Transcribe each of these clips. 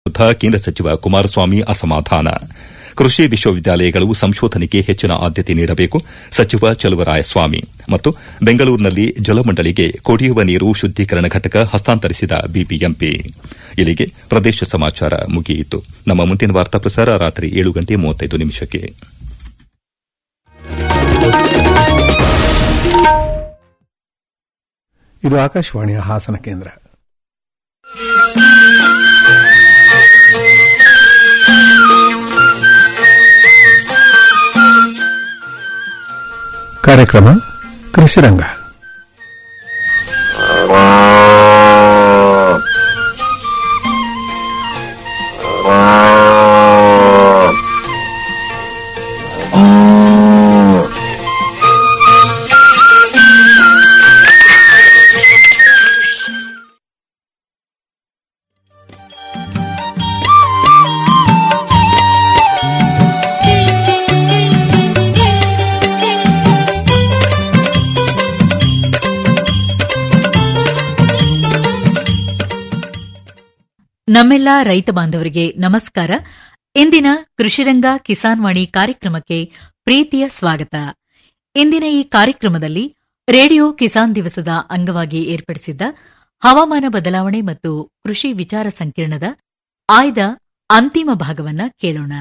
ವಿರುದ್ದ ಕೇಂದ್ರ ಸಚಿವ ಕುಮಾರಸ್ವಾಮಿ ಅಸಮಾಧಾನ ಕೃಷಿ ವಿಶ್ವವಿದ್ಯಾಲಯಗಳು ಸಂಶೋಧನೆಗೆ ಹೆಚ್ಚಿನ ಆದ್ಯತೆ ನೀಡಬೇಕು ಸಚಿವ ಚಲುವರಾಯಸ್ವಾಮಿ ಮತ್ತು ಬೆಂಗಳೂರಿನಲ್ಲಿ ಜಲಮಂಡಳಿಗೆ ಕುಡಿಯುವ ನೀರು ಶುದ್ದೀಕರಣ ಘಟಕ ಹಸ್ತಾಂತರಿಸಿದ ಬಿಬಿಎಂಪಿ ಇಲ್ಲಿಗೆ ಪ್ರದೇಶ ಸಮಾಚಾರ ಮುಗಿಯಿತು ನಮ್ಮ ಮುಂದಿನ ವಾರ್ತಾ ಪ್ರಸಾರ ರಾತ್ರಿ ಏಳು ಗಂಟೆ ಮೂವತ್ತೈದು ನಿಮಿಷಕ್ಕೆ ಇದು ಆಕಾಶವಾಣಿಯ ಹಾಸನ ಕೇಂದ್ರ ಕಾರ್ಯಕ್ರಮ ಕೃಷಿರಂಗ ನಮ್ಮೆಲ್ಲ ರೈತ ಬಾಂಧವರಿಗೆ ನಮಸ್ಕಾರ ಇಂದಿನ ಕೃಷಿರಂಗ ಕಿಸಾನ್ ವಾಣಿ ಕಾರ್ಯಕ್ರಮಕ್ಕೆ ಪ್ರೀತಿಯ ಸ್ವಾಗತ ಇಂದಿನ ಈ ಕಾರ್ಯಕ್ರಮದಲ್ಲಿ ರೇಡಿಯೋ ಕಿಸಾನ್ ದಿವಸದ ಅಂಗವಾಗಿ ಏರ್ಪಡಿಸಿದ್ದ ಹವಾಮಾನ ಬದಲಾವಣೆ ಮತ್ತು ಕೃಷಿ ವಿಚಾರ ಸಂಕಿರಣದ ಆಯ್ದ ಅಂತಿಮ ಭಾಗವನ್ನ ಕೇಳೋಣ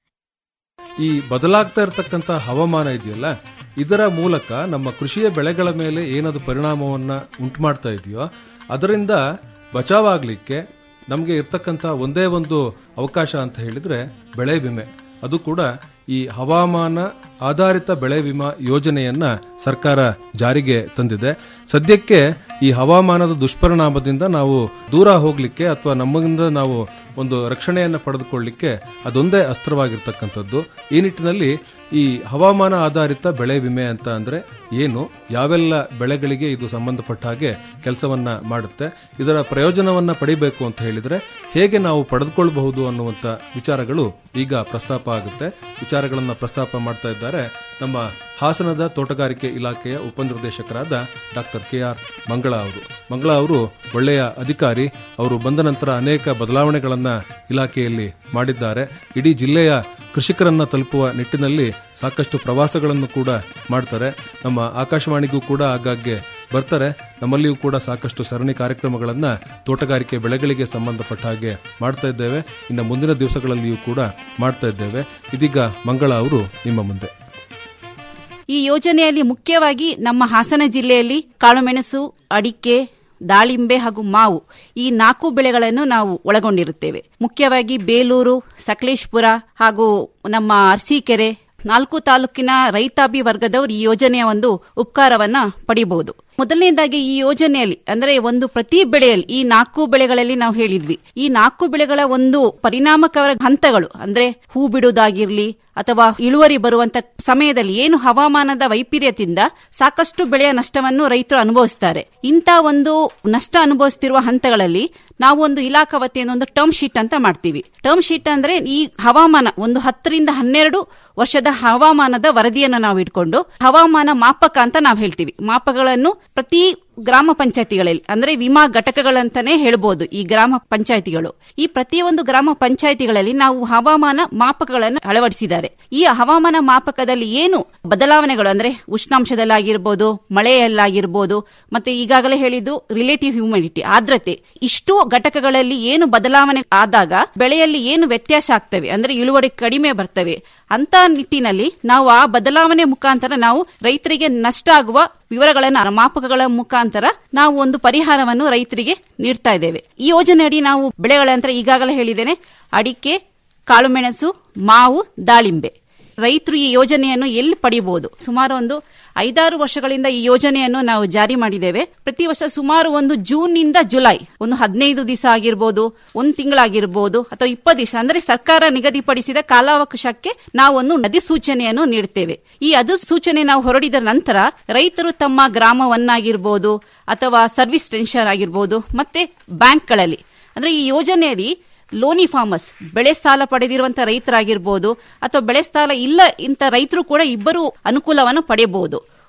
ಈ ಬದಲಾಗ್ತಾ ಇರತಕ್ಕಂತ ಹವಾಮಾನ ಇದೆಯಲ್ಲ ಇದರ ಮೂಲಕ ನಮ್ಮ ಕೃಷಿಯ ಬೆಳೆಗಳ ಮೇಲೆ ಏನದು ಪರಿಣಾಮವನ್ನ ಉಂಟು ಮಾಡ್ತಾ ಇದೆಯೋ ಅದರಿಂದ ಬಚಾವಾಗ್ಲಿಕ್ಕೆ ನಮಗೆ ಇರ್ತಕ್ಕಂಥ ಒಂದೇ ಒಂದು ಅವಕಾಶ ಅಂತ ಹೇಳಿದ್ರೆ ಬೆಳೆ ವಿಮೆ ಅದು ಕೂಡ ಈ ಹವಾಮಾನ ಆಧಾರಿತ ಬೆಳೆ ವಿಮಾ ಯೋಜನೆಯನ್ನ ಸರ್ಕಾರ ಜಾರಿಗೆ ತಂದಿದೆ ಸದ್ಯಕ್ಕೆ ಈ ಹವಾಮಾನದ ದುಷ್ಪರಿಣಾಮದಿಂದ ನಾವು ದೂರ ಹೋಗ್ಲಿಕ್ಕೆ ಅಥವಾ ನಮ್ಮಿಂದ ನಾವು ಒಂದು ರಕ್ಷಣೆಯನ್ನ ಪಡೆದುಕೊಳ್ಳಿಕ್ಕೆ ಅದೊಂದೇ ಅಸ್ತ್ರವಾಗಿರ್ತಕ್ಕಂಥದ್ದು ಈ ನಿಟ್ಟಿನಲ್ಲಿ ಈ ಹವಾಮಾನ ಆಧಾರಿತ ಬೆಳೆ ವಿಮೆ ಅಂತ ಅಂದ್ರೆ ಏನು ಯಾವೆಲ್ಲ ಬೆಳೆಗಳಿಗೆ ಇದು ಸಂಬಂಧಪಟ್ಟ ಹಾಗೆ ಕೆಲಸವನ್ನ ಮಾಡುತ್ತೆ ಇದರ ಪ್ರಯೋಜನವನ್ನ ಪಡಿಬೇಕು ಅಂತ ಹೇಳಿದ್ರೆ ಹೇಗೆ ನಾವು ಪಡೆದುಕೊಳ್ಳಬಹುದು ಅನ್ನುವಂತ ವಿಚಾರಗಳು ಈಗ ಪ್ರಸ್ತಾಪ ಆಗುತ್ತೆ ವಿಚಾರಗಳನ್ನ ಪ್ರಸ್ತಾಪ ಮಾಡ್ತಾ ಇದ್ದಾರೆ ನಮ್ಮ ಹಾಸನದ ತೋಟಗಾರಿಕೆ ಇಲಾಖೆಯ ಉಪನಿರ್ದೇಶಕರಾದ ಡಾಕ್ಟರ್ ಕೆ ಆರ್ ಮಂಗಳ ಅವರು ಮಂಗಳ ಅವರು ಒಳ್ಳೆಯ ಅಧಿಕಾರಿ ಅವರು ಬಂದ ನಂತರ ಅನೇಕ ಬದಲಾವಣೆಗಳನ್ನ ಇಲಾಖೆಯಲ್ಲಿ ಮಾಡಿದ್ದಾರೆ ಇಡೀ ಜಿಲ್ಲೆಯ ಕೃಷಿಕರನ್ನ ತಲುಪುವ ನಿಟ್ಟಿನಲ್ಲಿ ಸಾಕಷ್ಟು ಪ್ರವಾಸಗಳನ್ನು ಕೂಡ ಮಾಡ್ತಾರೆ ನಮ್ಮ ಆಕಾಶವಾಣಿಗೂ ಕೂಡ ಆಗಾಗ್ಗೆ ಬರ್ತಾರೆ ನಮ್ಮಲ್ಲಿಯೂ ಕೂಡ ಸಾಕಷ್ಟು ಸರಣಿ ಕಾರ್ಯಕ್ರಮಗಳನ್ನ ತೋಟಗಾರಿಕೆ ಬೆಳೆಗಳಿಗೆ ಸಂಬಂಧಪಟ್ಟ ಹಾಗೆ ಮಾಡ್ತಾ ಇದ್ದೇವೆ ಇನ್ನು ಮುಂದಿನ ದಿವಸಗಳಲ್ಲಿಯೂ ಕೂಡ ಮಾಡ್ತಾ ಇದ್ದೇವೆ ಇದೀಗ ಮಂಗಳ ಅವರು ನಿಮ್ಮ ಮುಂದೆ ಈ ಯೋಜನೆಯಲ್ಲಿ ಮುಖ್ಯವಾಗಿ ನಮ್ಮ ಹಾಸನ ಜಿಲ್ಲೆಯಲ್ಲಿ ಕಾಳುಮೆಣಸು ಅಡಿಕೆ ದಾಳಿಂಬೆ ಹಾಗೂ ಮಾವು ಈ ನಾಲ್ಕು ಬೆಳೆಗಳನ್ನು ನಾವು ಒಳಗೊಂಡಿರುತ್ತೇವೆ ಮುಖ್ಯವಾಗಿ ಬೇಲೂರು ಸಕಲೇಶ್ಪುರ ಹಾಗೂ ನಮ್ಮ ಅರಸೀಕೆರೆ ನಾಲ್ಕು ತಾಲೂಕಿನ ರೈತಾಪಿ ವರ್ಗದವರು ಈ ಯೋಜನೆಯ ಒಂದು ಉಪಕಾರವನ್ನ ಪಡಿಬಹುದು ಮೊದಲನೇದಾಗಿ ಈ ಯೋಜನೆಯಲ್ಲಿ ಅಂದ್ರೆ ಒಂದು ಪ್ರತಿ ಬೆಳೆಯಲ್ಲಿ ಈ ನಾಲ್ಕು ಬೆಳೆಗಳಲ್ಲಿ ನಾವು ಹೇಳಿದ್ವಿ ಈ ನಾಲ್ಕು ಬೆಳೆಗಳ ಒಂದು ಪರಿಣಾಮಕಾರಿ ಹಂತಗಳು ಅಂದ್ರೆ ಹೂ ಬಿಡುವುದಾಗಿರ್ಲಿ ಅಥವಾ ಇಳುವರಿ ಬರುವಂತ ಸಮಯದಲ್ಲಿ ಏನು ಹವಾಮಾನದ ವೈಪರೀತ್ಯದಿಂದ ಸಾಕಷ್ಟು ಬೆಳೆಯ ನಷ್ಟವನ್ನು ರೈತರು ಅನುಭವಿಸುತ್ತಾರೆ ಇಂಥ ಒಂದು ನಷ್ಟ ಅನುಭವಿಸುತ್ತಿರುವ ಹಂತಗಳಲ್ಲಿ ನಾವು ಒಂದು ಇಲಾಖಾ ವತಿಯಿಂದ ಒಂದು ಟರ್ಮ್ ಶೀಟ್ ಅಂತ ಮಾಡ್ತೀವಿ ಟರ್ಮ್ ಶೀಟ್ ಅಂದ್ರೆ ಈ ಹವಾಮಾನ ಒಂದು ಹತ್ತರಿಂದ ಹನ್ನೆರಡು ವರ್ಷದ ಹವಾಮಾನದ ವರದಿಯನ್ನು ನಾವು ಇಟ್ಕೊಂಡು ಹವಾಮಾನ ಮಾಪಕ ಅಂತ ನಾವು ಹೇಳ್ತೀವಿ ಮಾಪಕಗಳನ್ನು ಪ್ರತಿ ಗ್ರಾಮ ಪಂಚಾಯತಿಗಳಲ್ಲಿ ಅಂದ್ರೆ ವಿಮಾ ಘಟಕಗಳಂತಾನೆ ಹೇಳ್ಬೋದು ಈ ಗ್ರಾಮ ಪಂಚಾಯತಿಗಳು ಈ ಪ್ರತಿಯೊಂದು ಗ್ರಾಮ ಪಂಚಾಯತಿಗಳಲ್ಲಿ ನಾವು ಹವಾಮಾನ ಮಾಪಕಗಳನ್ನು ಅಳವಡಿಸಿದ್ದಾರೆ ಈ ಹವಾಮಾನ ಮಾಪಕದಲ್ಲಿ ಏನು ಬದಲಾವಣೆಗಳು ಅಂದ್ರೆ ಉಷ್ಣಾಂಶದಲ್ಲಾಗಿರ್ಬೋದು ಮಳೆಯಲ್ಲಾಗಿರ್ಬೋದು ಮತ್ತೆ ಈಗಾಗಲೇ ಹೇಳಿದ್ದು ರಿಲೇಟಿವ್ ಹ್ಯೂಮಿಡಿಟಿ ಆರ್ದ್ರತೆ ಇಷ್ಟು ಘಟಕಗಳಲ್ಲಿ ಏನು ಬದಲಾವಣೆ ಆದಾಗ ಬೆಳೆಯಲ್ಲಿ ಏನು ವ್ಯತ್ಯಾಸ ಆಗ್ತವೆ ಅಂದ್ರೆ ಇಳುವರಿ ಕಡಿಮೆ ಬರ್ತವೆ ಅಂತ ನಿಟ್ಟಿನಲ್ಲಿ ನಾವು ಆ ಬದಲಾವಣೆ ಮುಖಾಂತರ ನಾವು ರೈತರಿಗೆ ನಷ್ಟ ಆಗುವ ವಿವರಗಳನ್ನು ಮಾಪಕಗಳ ಮುಖಾಂತರ ನಾವು ಒಂದು ಪರಿಹಾರವನ್ನು ರೈತರಿಗೆ ನೀಡ್ತಾ ಇದ್ದೇವೆ ಈ ಯೋಜನೆಯಡಿ ನಾವು ಬೆಳೆಗಳಂತರ ಈಗಾಗಲೇ ಹೇಳಿದ್ದೇನೆ ಅಡಿಕೆ ಕಾಳುಮೆಣಸು ಮಾವು ದಾಳಿಂಬೆ ರೈತರು ಈ ಯೋಜನೆಯನ್ನು ಎಲ್ಲಿ ಪಡೆಯಬಹುದು ಸುಮಾರು ಒಂದು ಐದಾರು ವರ್ಷಗಳಿಂದ ಈ ಯೋಜನೆಯನ್ನು ನಾವು ಜಾರಿ ಮಾಡಿದ್ದೇವೆ ಪ್ರತಿ ವರ್ಷ ಸುಮಾರು ಒಂದು ಜೂನ್ ನಿಂದ ಜುಲೈ ಒಂದು ಹದಿನೈದು ದಿವಸ ಆಗಿರ್ಬೋದು ಒಂದು ತಿಂಗಳಾಗಿರ್ಬೋದು ಅಥವಾ ಇಪ್ಪತ್ತು ದಿವಸ ಅಂದ್ರೆ ಸರ್ಕಾರ ನಿಗದಿಪಡಿಸಿದ ಕಾಲಾವಕಾಶಕ್ಕೆ ನಾವು ಒಂದು ಅಧಿಸೂಚನೆಯನ್ನು ನೀಡುತ್ತೇವೆ ಈ ಅಧಿಸೂಚನೆ ನಾವು ಹೊರಡಿದ ನಂತರ ರೈತರು ತಮ್ಮ ಗ್ರಾಮವನ್ನಾಗಿರ್ಬೋದು ಅಥವಾ ಸರ್ವಿಸ್ ಟೆನ್ಷನ್ ಆಗಿರ್ಬೋದು ಮತ್ತೆ ಬ್ಯಾಂಕ್ಗಳಲ್ಲಿ ಅಂದ್ರೆ ಈ ಯೋಜನೆಯಡಿ ಲೋನಿ ಫಾರ್ಮರ್ಸ್ ಬೆಳೆ ಸಾಲ ಪಡೆದಿರುವಂತಹ ರೈತರಾಗಿರ್ಬೋದು ಅಥವಾ ಬೆಳೆ ಸಾಲ ಇಲ್ಲ ಇಂಥ ರೈತರು ಕೂಡ ಇಬ್ಬರು ಅನುಕೂಲವನ್ನು ಪಡೆಯಬಹುದು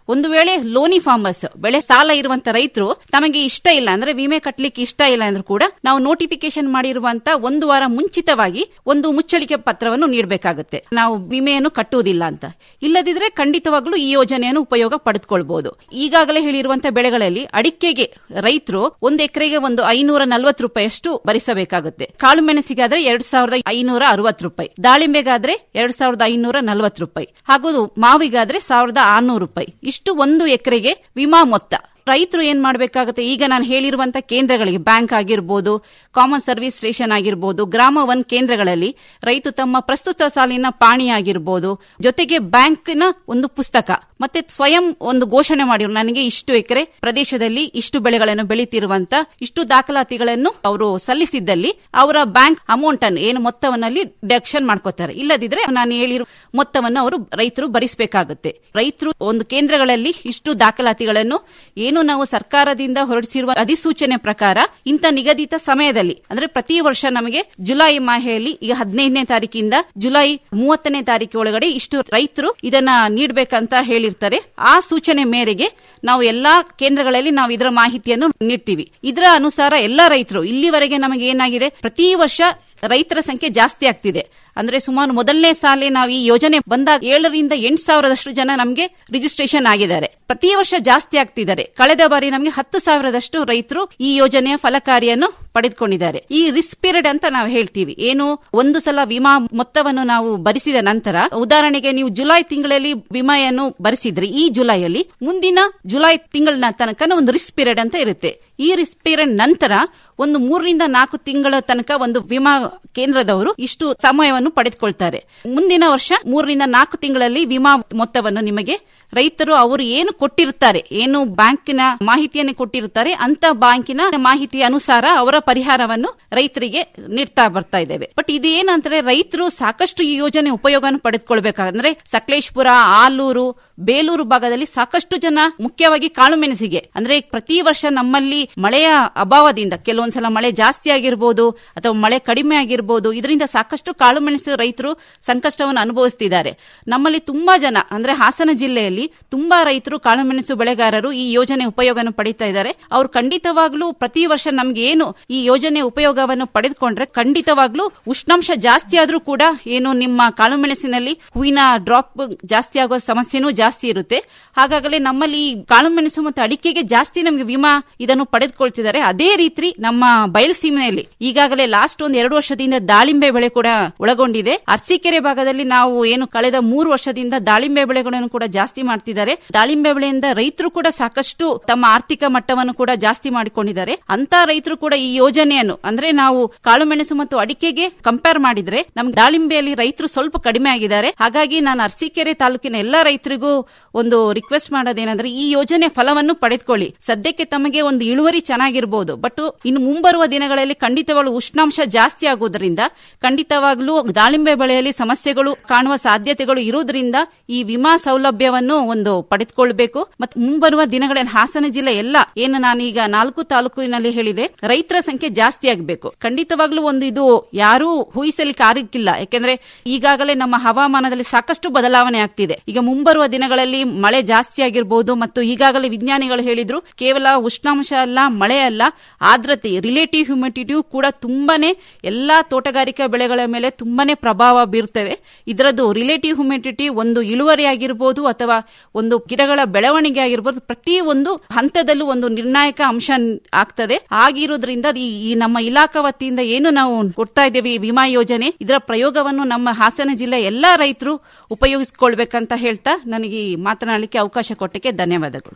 ಒಂದು ವೇಳೆ ಲೋನಿ ಫಾರ್ಮರ್ಸ್ ಬೆಳೆ ಸಾಲ ಇರುವಂತ ರೈತರು ತಮಗೆ ಇಷ್ಟ ಇಲ್ಲ ಅಂದ್ರೆ ವಿಮೆ ಕಟ್ಟಲಿಕ್ಕೆ ಇಷ್ಟ ಇಲ್ಲ ಅಂದ್ರೂ ಕೂಡ ನಾವು ನೋಟಿಫಿಕೇಶನ್ ಮಾಡಿರುವಂತ ಒಂದು ವಾರ ಮುಂಚಿತವಾಗಿ ಒಂದು ಮುಚ್ಚಳಿಕೆ ಪತ್ರವನ್ನು ನೀಡಬೇಕಾಗುತ್ತೆ ನಾವು ವಿಮೆಯನ್ನು ಕಟ್ಟುವುದಿಲ್ಲ ಅಂತ ಇಲ್ಲದಿದ್ರೆ ಖಂಡಿತವಾಗ್ಲೂ ಈ ಯೋಜನೆಯನ್ನು ಉಪಯೋಗ ಪಡೆದುಕೊಳ್ಬಹುದು ಈಗಾಗಲೇ ಹೇಳಿರುವಂತಹ ಬೆಳೆಗಳಲ್ಲಿ ಅಡಿಕೆಗೆ ರೈತರು ಒಂದು ಎಕರೆಗೆ ಒಂದು ಐನೂರ ನಲ್ವತ್ತು ರೂಪಾಯಿಯಷ್ಟು ಭರಿಸಬೇಕಾಗುತ್ತೆ ಕಾಳು ಮೆಣಸಿಗಾದ್ರೆ ಎರಡ್ ಸಾವಿರದ ಐನೂರ ಅರವತ್ತು ರೂಪಾಯಿ ದಾಳಿಂಬೆಗಾದ್ರೆ ಎರಡ್ ಸಾವಿರದ ಐನೂರ ನಲ್ವತ್ತು ರೂಪಾಯಿ ಹಾಗೂ ಮಾವಿಗಾದ್ರೆ ಸಾವಿರದ ಆರ್ನೂರು ರೂಪಾಯಿ ಇಷ್ಟು ಒಂದು ಎಕರೆಗೆ ವಿಮಾ ಮೊತ್ತ ರೈತರು ಏನ್ ಮಾಡಬೇಕಾಗುತ್ತೆ ಈಗ ನಾನು ಹೇಳಿರುವಂತ ಕೇಂದ್ರಗಳಿಗೆ ಬ್ಯಾಂಕ್ ಆಗಿರ್ಬೋದು ಕಾಮನ್ ಸರ್ವಿಸ್ ಸ್ಟೇಷನ್ ಆಗಿರ್ಬೋದು ಗ್ರಾಮ ಒನ್ ಕೇಂದ್ರಗಳಲ್ಲಿ ರೈತ ತಮ್ಮ ಪ್ರಸ್ತುತ ಸಾಲಿನ ಪಾಣಿ ಆಗಿರ್ಬೋದು ಜೊತೆಗೆ ಬ್ಯಾಂಕ್ನ ಒಂದು ಪುಸ್ತಕ ಮತ್ತೆ ಸ್ವಯಂ ಒಂದು ಘೋಷಣೆ ಮಾಡಿರು ನನಗೆ ಇಷ್ಟು ಎಕರೆ ಪ್ರದೇಶದಲ್ಲಿ ಇಷ್ಟು ಬೆಳೆಗಳನ್ನು ಬೆಳೀತಿರುವಂತ ಇಷ್ಟು ದಾಖಲಾತಿಗಳನ್ನು ಅವರು ಸಲ್ಲಿಸಿದ್ದಲ್ಲಿ ಅವರ ಬ್ಯಾಂಕ್ ಅಮೌಂಟ್ ಅನ್ನು ಏನು ಮೊತ್ತವನ್ನಲ್ಲಿ ಡೆಕ್ಷನ್ ಮಾಡ್ಕೋತಾರೆ ಇಲ್ಲದಿದ್ರೆ ನಾನು ಹೇಳಿರೋ ಮೊತ್ತವನ್ನು ಅವರು ರೈತರು ಭರಿಸಬೇಕಾಗುತ್ತೆ ರೈತರು ಒಂದು ಕೇಂದ್ರಗಳಲ್ಲಿ ಇಷ್ಟು ದಾಖಲಾತಿಗಳನ್ನು ಏನು ನಾವು ಸರ್ಕಾರದಿಂದ ಹೊರಡಿಸಿರುವ ಅಧಿಸೂಚನೆ ಪ್ರಕಾರ ಇಂಥ ನಿಗದಿತ ಸಮಯದಲ್ಲಿ ಅಂದ್ರೆ ಪ್ರತಿ ವರ್ಷ ನಮಗೆ ಜುಲೈ ಮಾಹೆಯಲ್ಲಿ ಈಗ ಹದಿನೈದನೇ ತಾರೀಕಿಂದ ಜುಲೈ ಮೂವತ್ತನೇ ತಾರೀಕು ಒಳಗಡೆ ಇಷ್ಟು ರೈತರು ಇದನ್ನ ನೀಡಬೇಕಂತ ಹೇಳಿರ್ತಾರೆ ಆ ಸೂಚನೆ ಮೇರೆಗೆ ನಾವು ಎಲ್ಲಾ ಕೇಂದ್ರಗಳಲ್ಲಿ ನಾವು ಇದರ ಮಾಹಿತಿಯನ್ನು ನೀಡ್ತೀವಿ ಇದರ ಅನುಸಾರ ಎಲ್ಲಾ ರೈತರು ಇಲ್ಲಿವರೆಗೆ ನಮಗೆ ಏನಾಗಿದೆ ಪ್ರತಿ ವರ್ಷ ರೈತರ ಸಂಖ್ಯೆ ಜಾಸ್ತಿ ಆಗ್ತಿದೆ ಅಂದ್ರೆ ಸುಮಾರು ಮೊದಲನೇ ಸಾಲೆ ನಾವು ಈ ಯೋಜನೆ ಬಂದಾಗ ಏಳರಿಂದ ಎಂಟು ಸಾವಿರದಷ್ಟು ಜನ ನಮಗೆ ರಿಜಿಸ್ಟ್ರೇಷನ್ ಆಗಿದ್ದಾರೆ ಪ್ರತಿ ವರ್ಷ ಜಾಸ್ತಿ ಆಗ್ತಿದ್ದಾರೆ ಕಳೆದ ಬಾರಿ ನಮಗೆ ಹತ್ತು ಸಾವಿರದಷ್ಟು ರೈತರು ಈ ಯೋಜನೆಯ ಫಲಕಾರಿಯನ್ನು ಪಡೆದುಕೊಂಡಿದ್ದಾರೆ ಈ ರಿಸ್ಕ್ ಪೀರಿಯಡ್ ಅಂತ ನಾವು ಹೇಳ್ತೀವಿ ಏನು ಒಂದು ಸಲ ವಿಮಾ ಮೊತ್ತವನ್ನು ನಾವು ಭರಿಸಿದ ನಂತರ ಉದಾಹರಣೆಗೆ ನೀವು ಜುಲೈ ತಿಂಗಳಲ್ಲಿ ವಿಮೆಯನ್ನು ಭರಿಸಿದ್ರೆ ಈ ಜುಲೈಯಲ್ಲಿ ಮುಂದಿನ ಜುಲೈ ತಿಂಗಳ ತನಕ ಒಂದು ರಿಸ್ಕ್ ಪೀರಿಯಡ್ ಅಂತ ಇರುತ್ತೆ ಈ ರಿಸ್ಕ್ ಪೀರಿಯಡ್ ನಂತರ ಒಂದು ಮೂರರಿಂದ ನಾಲ್ಕು ತಿಂಗಳ ತನಕ ಒಂದು ವಿಮಾ ಕೇಂದ್ರದವರು ಇಷ್ಟು ಸಮಯವನ್ನು ಪಡೆದುಕೊಳ್ತಾರೆ ಮುಂದಿನ ವರ್ಷ ಮೂರರಿಂದ ನಾಲ್ಕು ತಿಂಗಳಲ್ಲಿ ವಿಮಾ ಮೊತ್ತವನ್ನು ನಿಮಗೆ ರೈತರು ಅವರು ಏನು ಕೊಟ್ಟಿರ್ತಾರೆ ಏನು ಬ್ಯಾಂಕಿನ ಮಾಹಿತಿಯನ್ನು ಕೊಟ್ಟಿರ್ತಾರೆ ಅಂತ ಬ್ಯಾಂಕಿನ ಮಾಹಿತಿಯ ಅನುಸಾರ ಅವರ ಪರಿಹಾರವನ್ನು ರೈತರಿಗೆ ನೀಡ್ತಾ ಬರ್ತಾ ಇದ್ದೇವೆ ಬಟ್ ಇದೇನಂದ್ರೆ ರೈತರು ಸಾಕಷ್ಟು ಈ ಯೋಜನೆ ಉಪಯೋಗವನ್ನು ಪಡೆದುಕೊಳ್ಬೇಕಂದ್ರೆ ಸಕಲೇಶ್ಪುರ ಆಲೂರು ಬೇಲೂರು ಭಾಗದಲ್ಲಿ ಸಾಕಷ್ಟು ಜನ ಮುಖ್ಯವಾಗಿ ಕಾಳುಮೆಣಸಿಗೆ ಅಂದ್ರೆ ಪ್ರತಿ ವರ್ಷ ನಮ್ಮಲ್ಲಿ ಮಳೆಯ ಅಭಾವದಿಂದ ಕೆಲವೊಂದ್ಸಲ ಮಳೆ ಜಾಸ್ತಿ ಆಗಿರ್ಬೋದು ಅಥವಾ ಮಳೆ ಕಡಿಮೆ ಆಗಿರ್ಬೋದು ಇದರಿಂದ ಸಾಕಷ್ಟು ಕಾಳುಮೆಣಸು ರೈತರು ಸಂಕಷ್ಟವನ್ನು ಅನುಭವಿಸ್ತಿದ್ದಾರೆ ನಮ್ಮಲ್ಲಿ ತುಂಬಾ ಜನ ಅಂದ್ರೆ ಹಾಸನ ಜಿಲ್ಲೆಯಲ್ಲಿ ತುಂಬಾ ರೈತರು ಕಾಳುಮೆಣಸು ಬೆಳೆಗಾರರು ಈ ಯೋಜನೆ ಉಪಯೋಗವನ್ನು ಪಡಿತಾ ಇದ್ದಾರೆ ಅವರು ಖಂಡಿತವಾಗ್ಲೂ ಪ್ರತಿ ವರ್ಷ ನಮ್ಗೆ ಏನು ಈ ಯೋಜನೆ ಉಪಯೋಗವನ್ನು ಪಡೆದುಕೊಂಡ್ರೆ ಖಂಡಿತವಾಗ್ಲೂ ಉಷ್ಣಾಂಶ ಜಾಸ್ತಿ ಆದ್ರೂ ಕೂಡ ಏನು ನಿಮ್ಮ ಕಾಳುಮೆಣಸಿನಲ್ಲಿ ಹೂವಿನ ಡ್ರಾಪ್ ಜಾಸ್ತಿ ಆಗೋ ಸಮಸ್ಯೆನೂ ಜಾಸ್ತಿ ಇರುತ್ತೆ ಹಾಗಾಗಲೇ ನಮ್ಮಲ್ಲಿ ಈ ಕಾಳುಮೆಣಸು ಮತ್ತು ಅಡಿಕೆಗೆ ಜಾಸ್ತಿ ನಮಗೆ ವಿಮಾ ಇದನ್ನು ಪಡೆದುಕೊಳ್ತಿದ್ದಾರೆ ಅದೇ ರೀತಿ ನಮ್ಮ ಬಯಲುಸೀಮೆಯಲ್ಲಿ ಈಗಾಗಲೇ ಲಾಸ್ಟ್ ಒಂದು ಎರಡು ವರ್ಷದಿಂದ ದಾಳಿಂಬೆ ಬೆಳೆ ಕೂಡ ಒಳಗೊಂಡಿದೆ ಅರ್ಸಿಕೆರೆ ಭಾಗದಲ್ಲಿ ನಾವು ಏನು ಕಳೆದ ಮೂರು ವರ್ಷದಿಂದ ದಾಳಿಂಬೆ ಬೆಳೆಗಳನ್ನು ಕೂಡ ಜಾಸ್ತಿ ಮಾಡ್ತಿದ್ದಾರೆ ದಾಳಿಂಬೆ ಬೆಳೆಯಿಂದ ರೈತರು ಕೂಡ ಸಾಕಷ್ಟು ತಮ್ಮ ಆರ್ಥಿಕ ಮಟ್ಟವನ್ನು ಕೂಡ ಜಾಸ್ತಿ ಮಾಡಿಕೊಂಡಿದ್ದಾರೆ ಅಂತ ರೈತರು ಕೂಡ ಈ ಯೋಜನೆಯನ್ನು ಅಂದ್ರೆ ನಾವು ಕಾಳುಮೆಣಸು ಮತ್ತು ಅಡಿಕೆಗೆ ಕಂಪೇರ್ ಮಾಡಿದ್ರೆ ನಮ್ಗೆ ದಾಳಿಂಬೆಯಲ್ಲಿ ರೈತರು ಸ್ವಲ್ಪ ಕಡಿಮೆ ಆಗಿದ್ದಾರೆ ಹಾಗಾಗಿ ನಾನು ಅರಸೀಕೆರೆ ತಾಲೂಕಿನ ಎಲ್ಲಾ ರೈತರಿಗೂ ಒಂದು ರಿಕ್ವೆಸ್ಟ್ ಮಾಡೋದೇನಂದ್ರೆ ಈ ಯೋಜನೆ ಫಲವನ್ನು ಪಡೆದುಕೊಳ್ಳಿ ಸದ್ಯಕ್ಕೆ ತಮಗೆ ಒಂದು ಇಳುವರಿ ಚೆನ್ನಾಗಿರ್ಬೋದು ಬಟ್ ಇನ್ನು ಮುಂಬರುವ ದಿನಗಳಲ್ಲಿ ಖಂಡಿತವಾಗ್ಲೂ ಉಷ್ಣಾಂಶ ಜಾಸ್ತಿ ಆಗುವುದರಿಂದ ಖಂಡಿತವಾಗ್ಲೂ ದಾಳಿಂಬೆ ಬೆಳೆಯಲ್ಲಿ ಸಮಸ್ಯೆಗಳು ಕಾಣುವ ಸಾಧ್ಯತೆಗಳು ಇರುವುದರಿಂದ ಈ ವಿಮಾ ಸೌಲಭ್ಯವನ್ನು ಒಂದು ಪಡೆದುಕೊಳ್ಬೇಕು ಮತ್ತು ಮುಂಬರುವ ದಿನಗಳಲ್ಲಿ ಹಾಸನ ಜಿಲ್ಲೆ ಎಲ್ಲ ಏನು ನಾನು ಈಗ ನಾಲ್ಕು ತಾಲೂಕಿನಲ್ಲಿ ಹೇಳಿದೆ ರೈತರ ಸಂಖ್ಯೆ ಜಾಸ್ತಿ ಆಗಬೇಕು ಖಂಡಿತವಾಗ್ಲೂ ಒಂದು ಇದು ಯಾರೂ ಊಹಿಸಲಿಕ್ಕೆ ಆಗಿಲ್ಲ ಯಾಕೆಂದ್ರೆ ಈಗಾಗಲೇ ನಮ್ಮ ಹವಾಮಾನದಲ್ಲಿ ಸಾಕಷ್ಟು ಬದಲಾವಣೆ ಆಗ್ತಿದೆ ಈಗ ಮುಂಬರುವ ದಿನಗಳಲ್ಲಿ ಮಳೆ ಜಾಸ್ತಿ ಆಗಿರಬಹುದು ಮತ್ತು ಈಗಾಗಲೇ ವಿಜ್ಞಾನಿಗಳು ಹೇಳಿದ್ರು ಕೇವಲ ಉಷ್ಣಾಂಶ ಅಲ್ಲ ಮಳೆ ಅಲ್ಲ ಆರ್ದ್ರತೆ ರಿಲೇಟಿವ್ ಹ್ಯೂಮಿಡಿಟಿ ಕೂಡ ತುಂಬಾನೇ ಎಲ್ಲಾ ತೋಟಗಾರಿಕಾ ಬೆಳೆಗಳ ಮೇಲೆ ತುಂಬಾನೇ ಪ್ರಭಾವ ಬೀರುತ್ತವೆ ಇದರದ್ದು ರಿಲೇಟಿವ್ ಹ್ಯೂಮಿಡಿಟಿ ಒಂದು ಇಳುವರಿ ಆಗಿರ್ಬೋದು ಅಥವಾ ಒಂದು ಗಿಡಗಳ ಬೆಳವಣಿಗೆ ಆಗಿರ್ಬೋದು ಪ್ರತಿ ಒಂದು ಹಂತದಲ್ಲೂ ಒಂದು ನಿರ್ಣಾಯಕ ಅಂಶ ಆಗ್ತದೆ ಆಗಿರೋದ್ರಿಂದ ಈ ಈ ನಮ್ಮ ಇಲಾಖಾ ವತಿಯಿಂದ ಏನು ನಾವು ಕೊಡ್ತಾ ಇದ್ದೇವೆ ಈ ವಿಮಾ ಯೋಜನೆ ಇದರ ಪ್ರಯೋಗವನ್ನು ನಮ್ಮ ಹಾಸನ ಜಿಲ್ಲೆ ಎಲ್ಲಾ ರೈತರು ಉಪಯೋಗಿಸಿಕೊಳ್ಬೇಕಂತ ಹೇಳ್ತಾ ನನಗೆ ಈ ಮಾತನಾಡಲಿಕ್ಕೆ ಅವಕಾಶ ಕೊಟ್ಟಕ್ಕೆ ಧನ್ಯವಾದಗಳು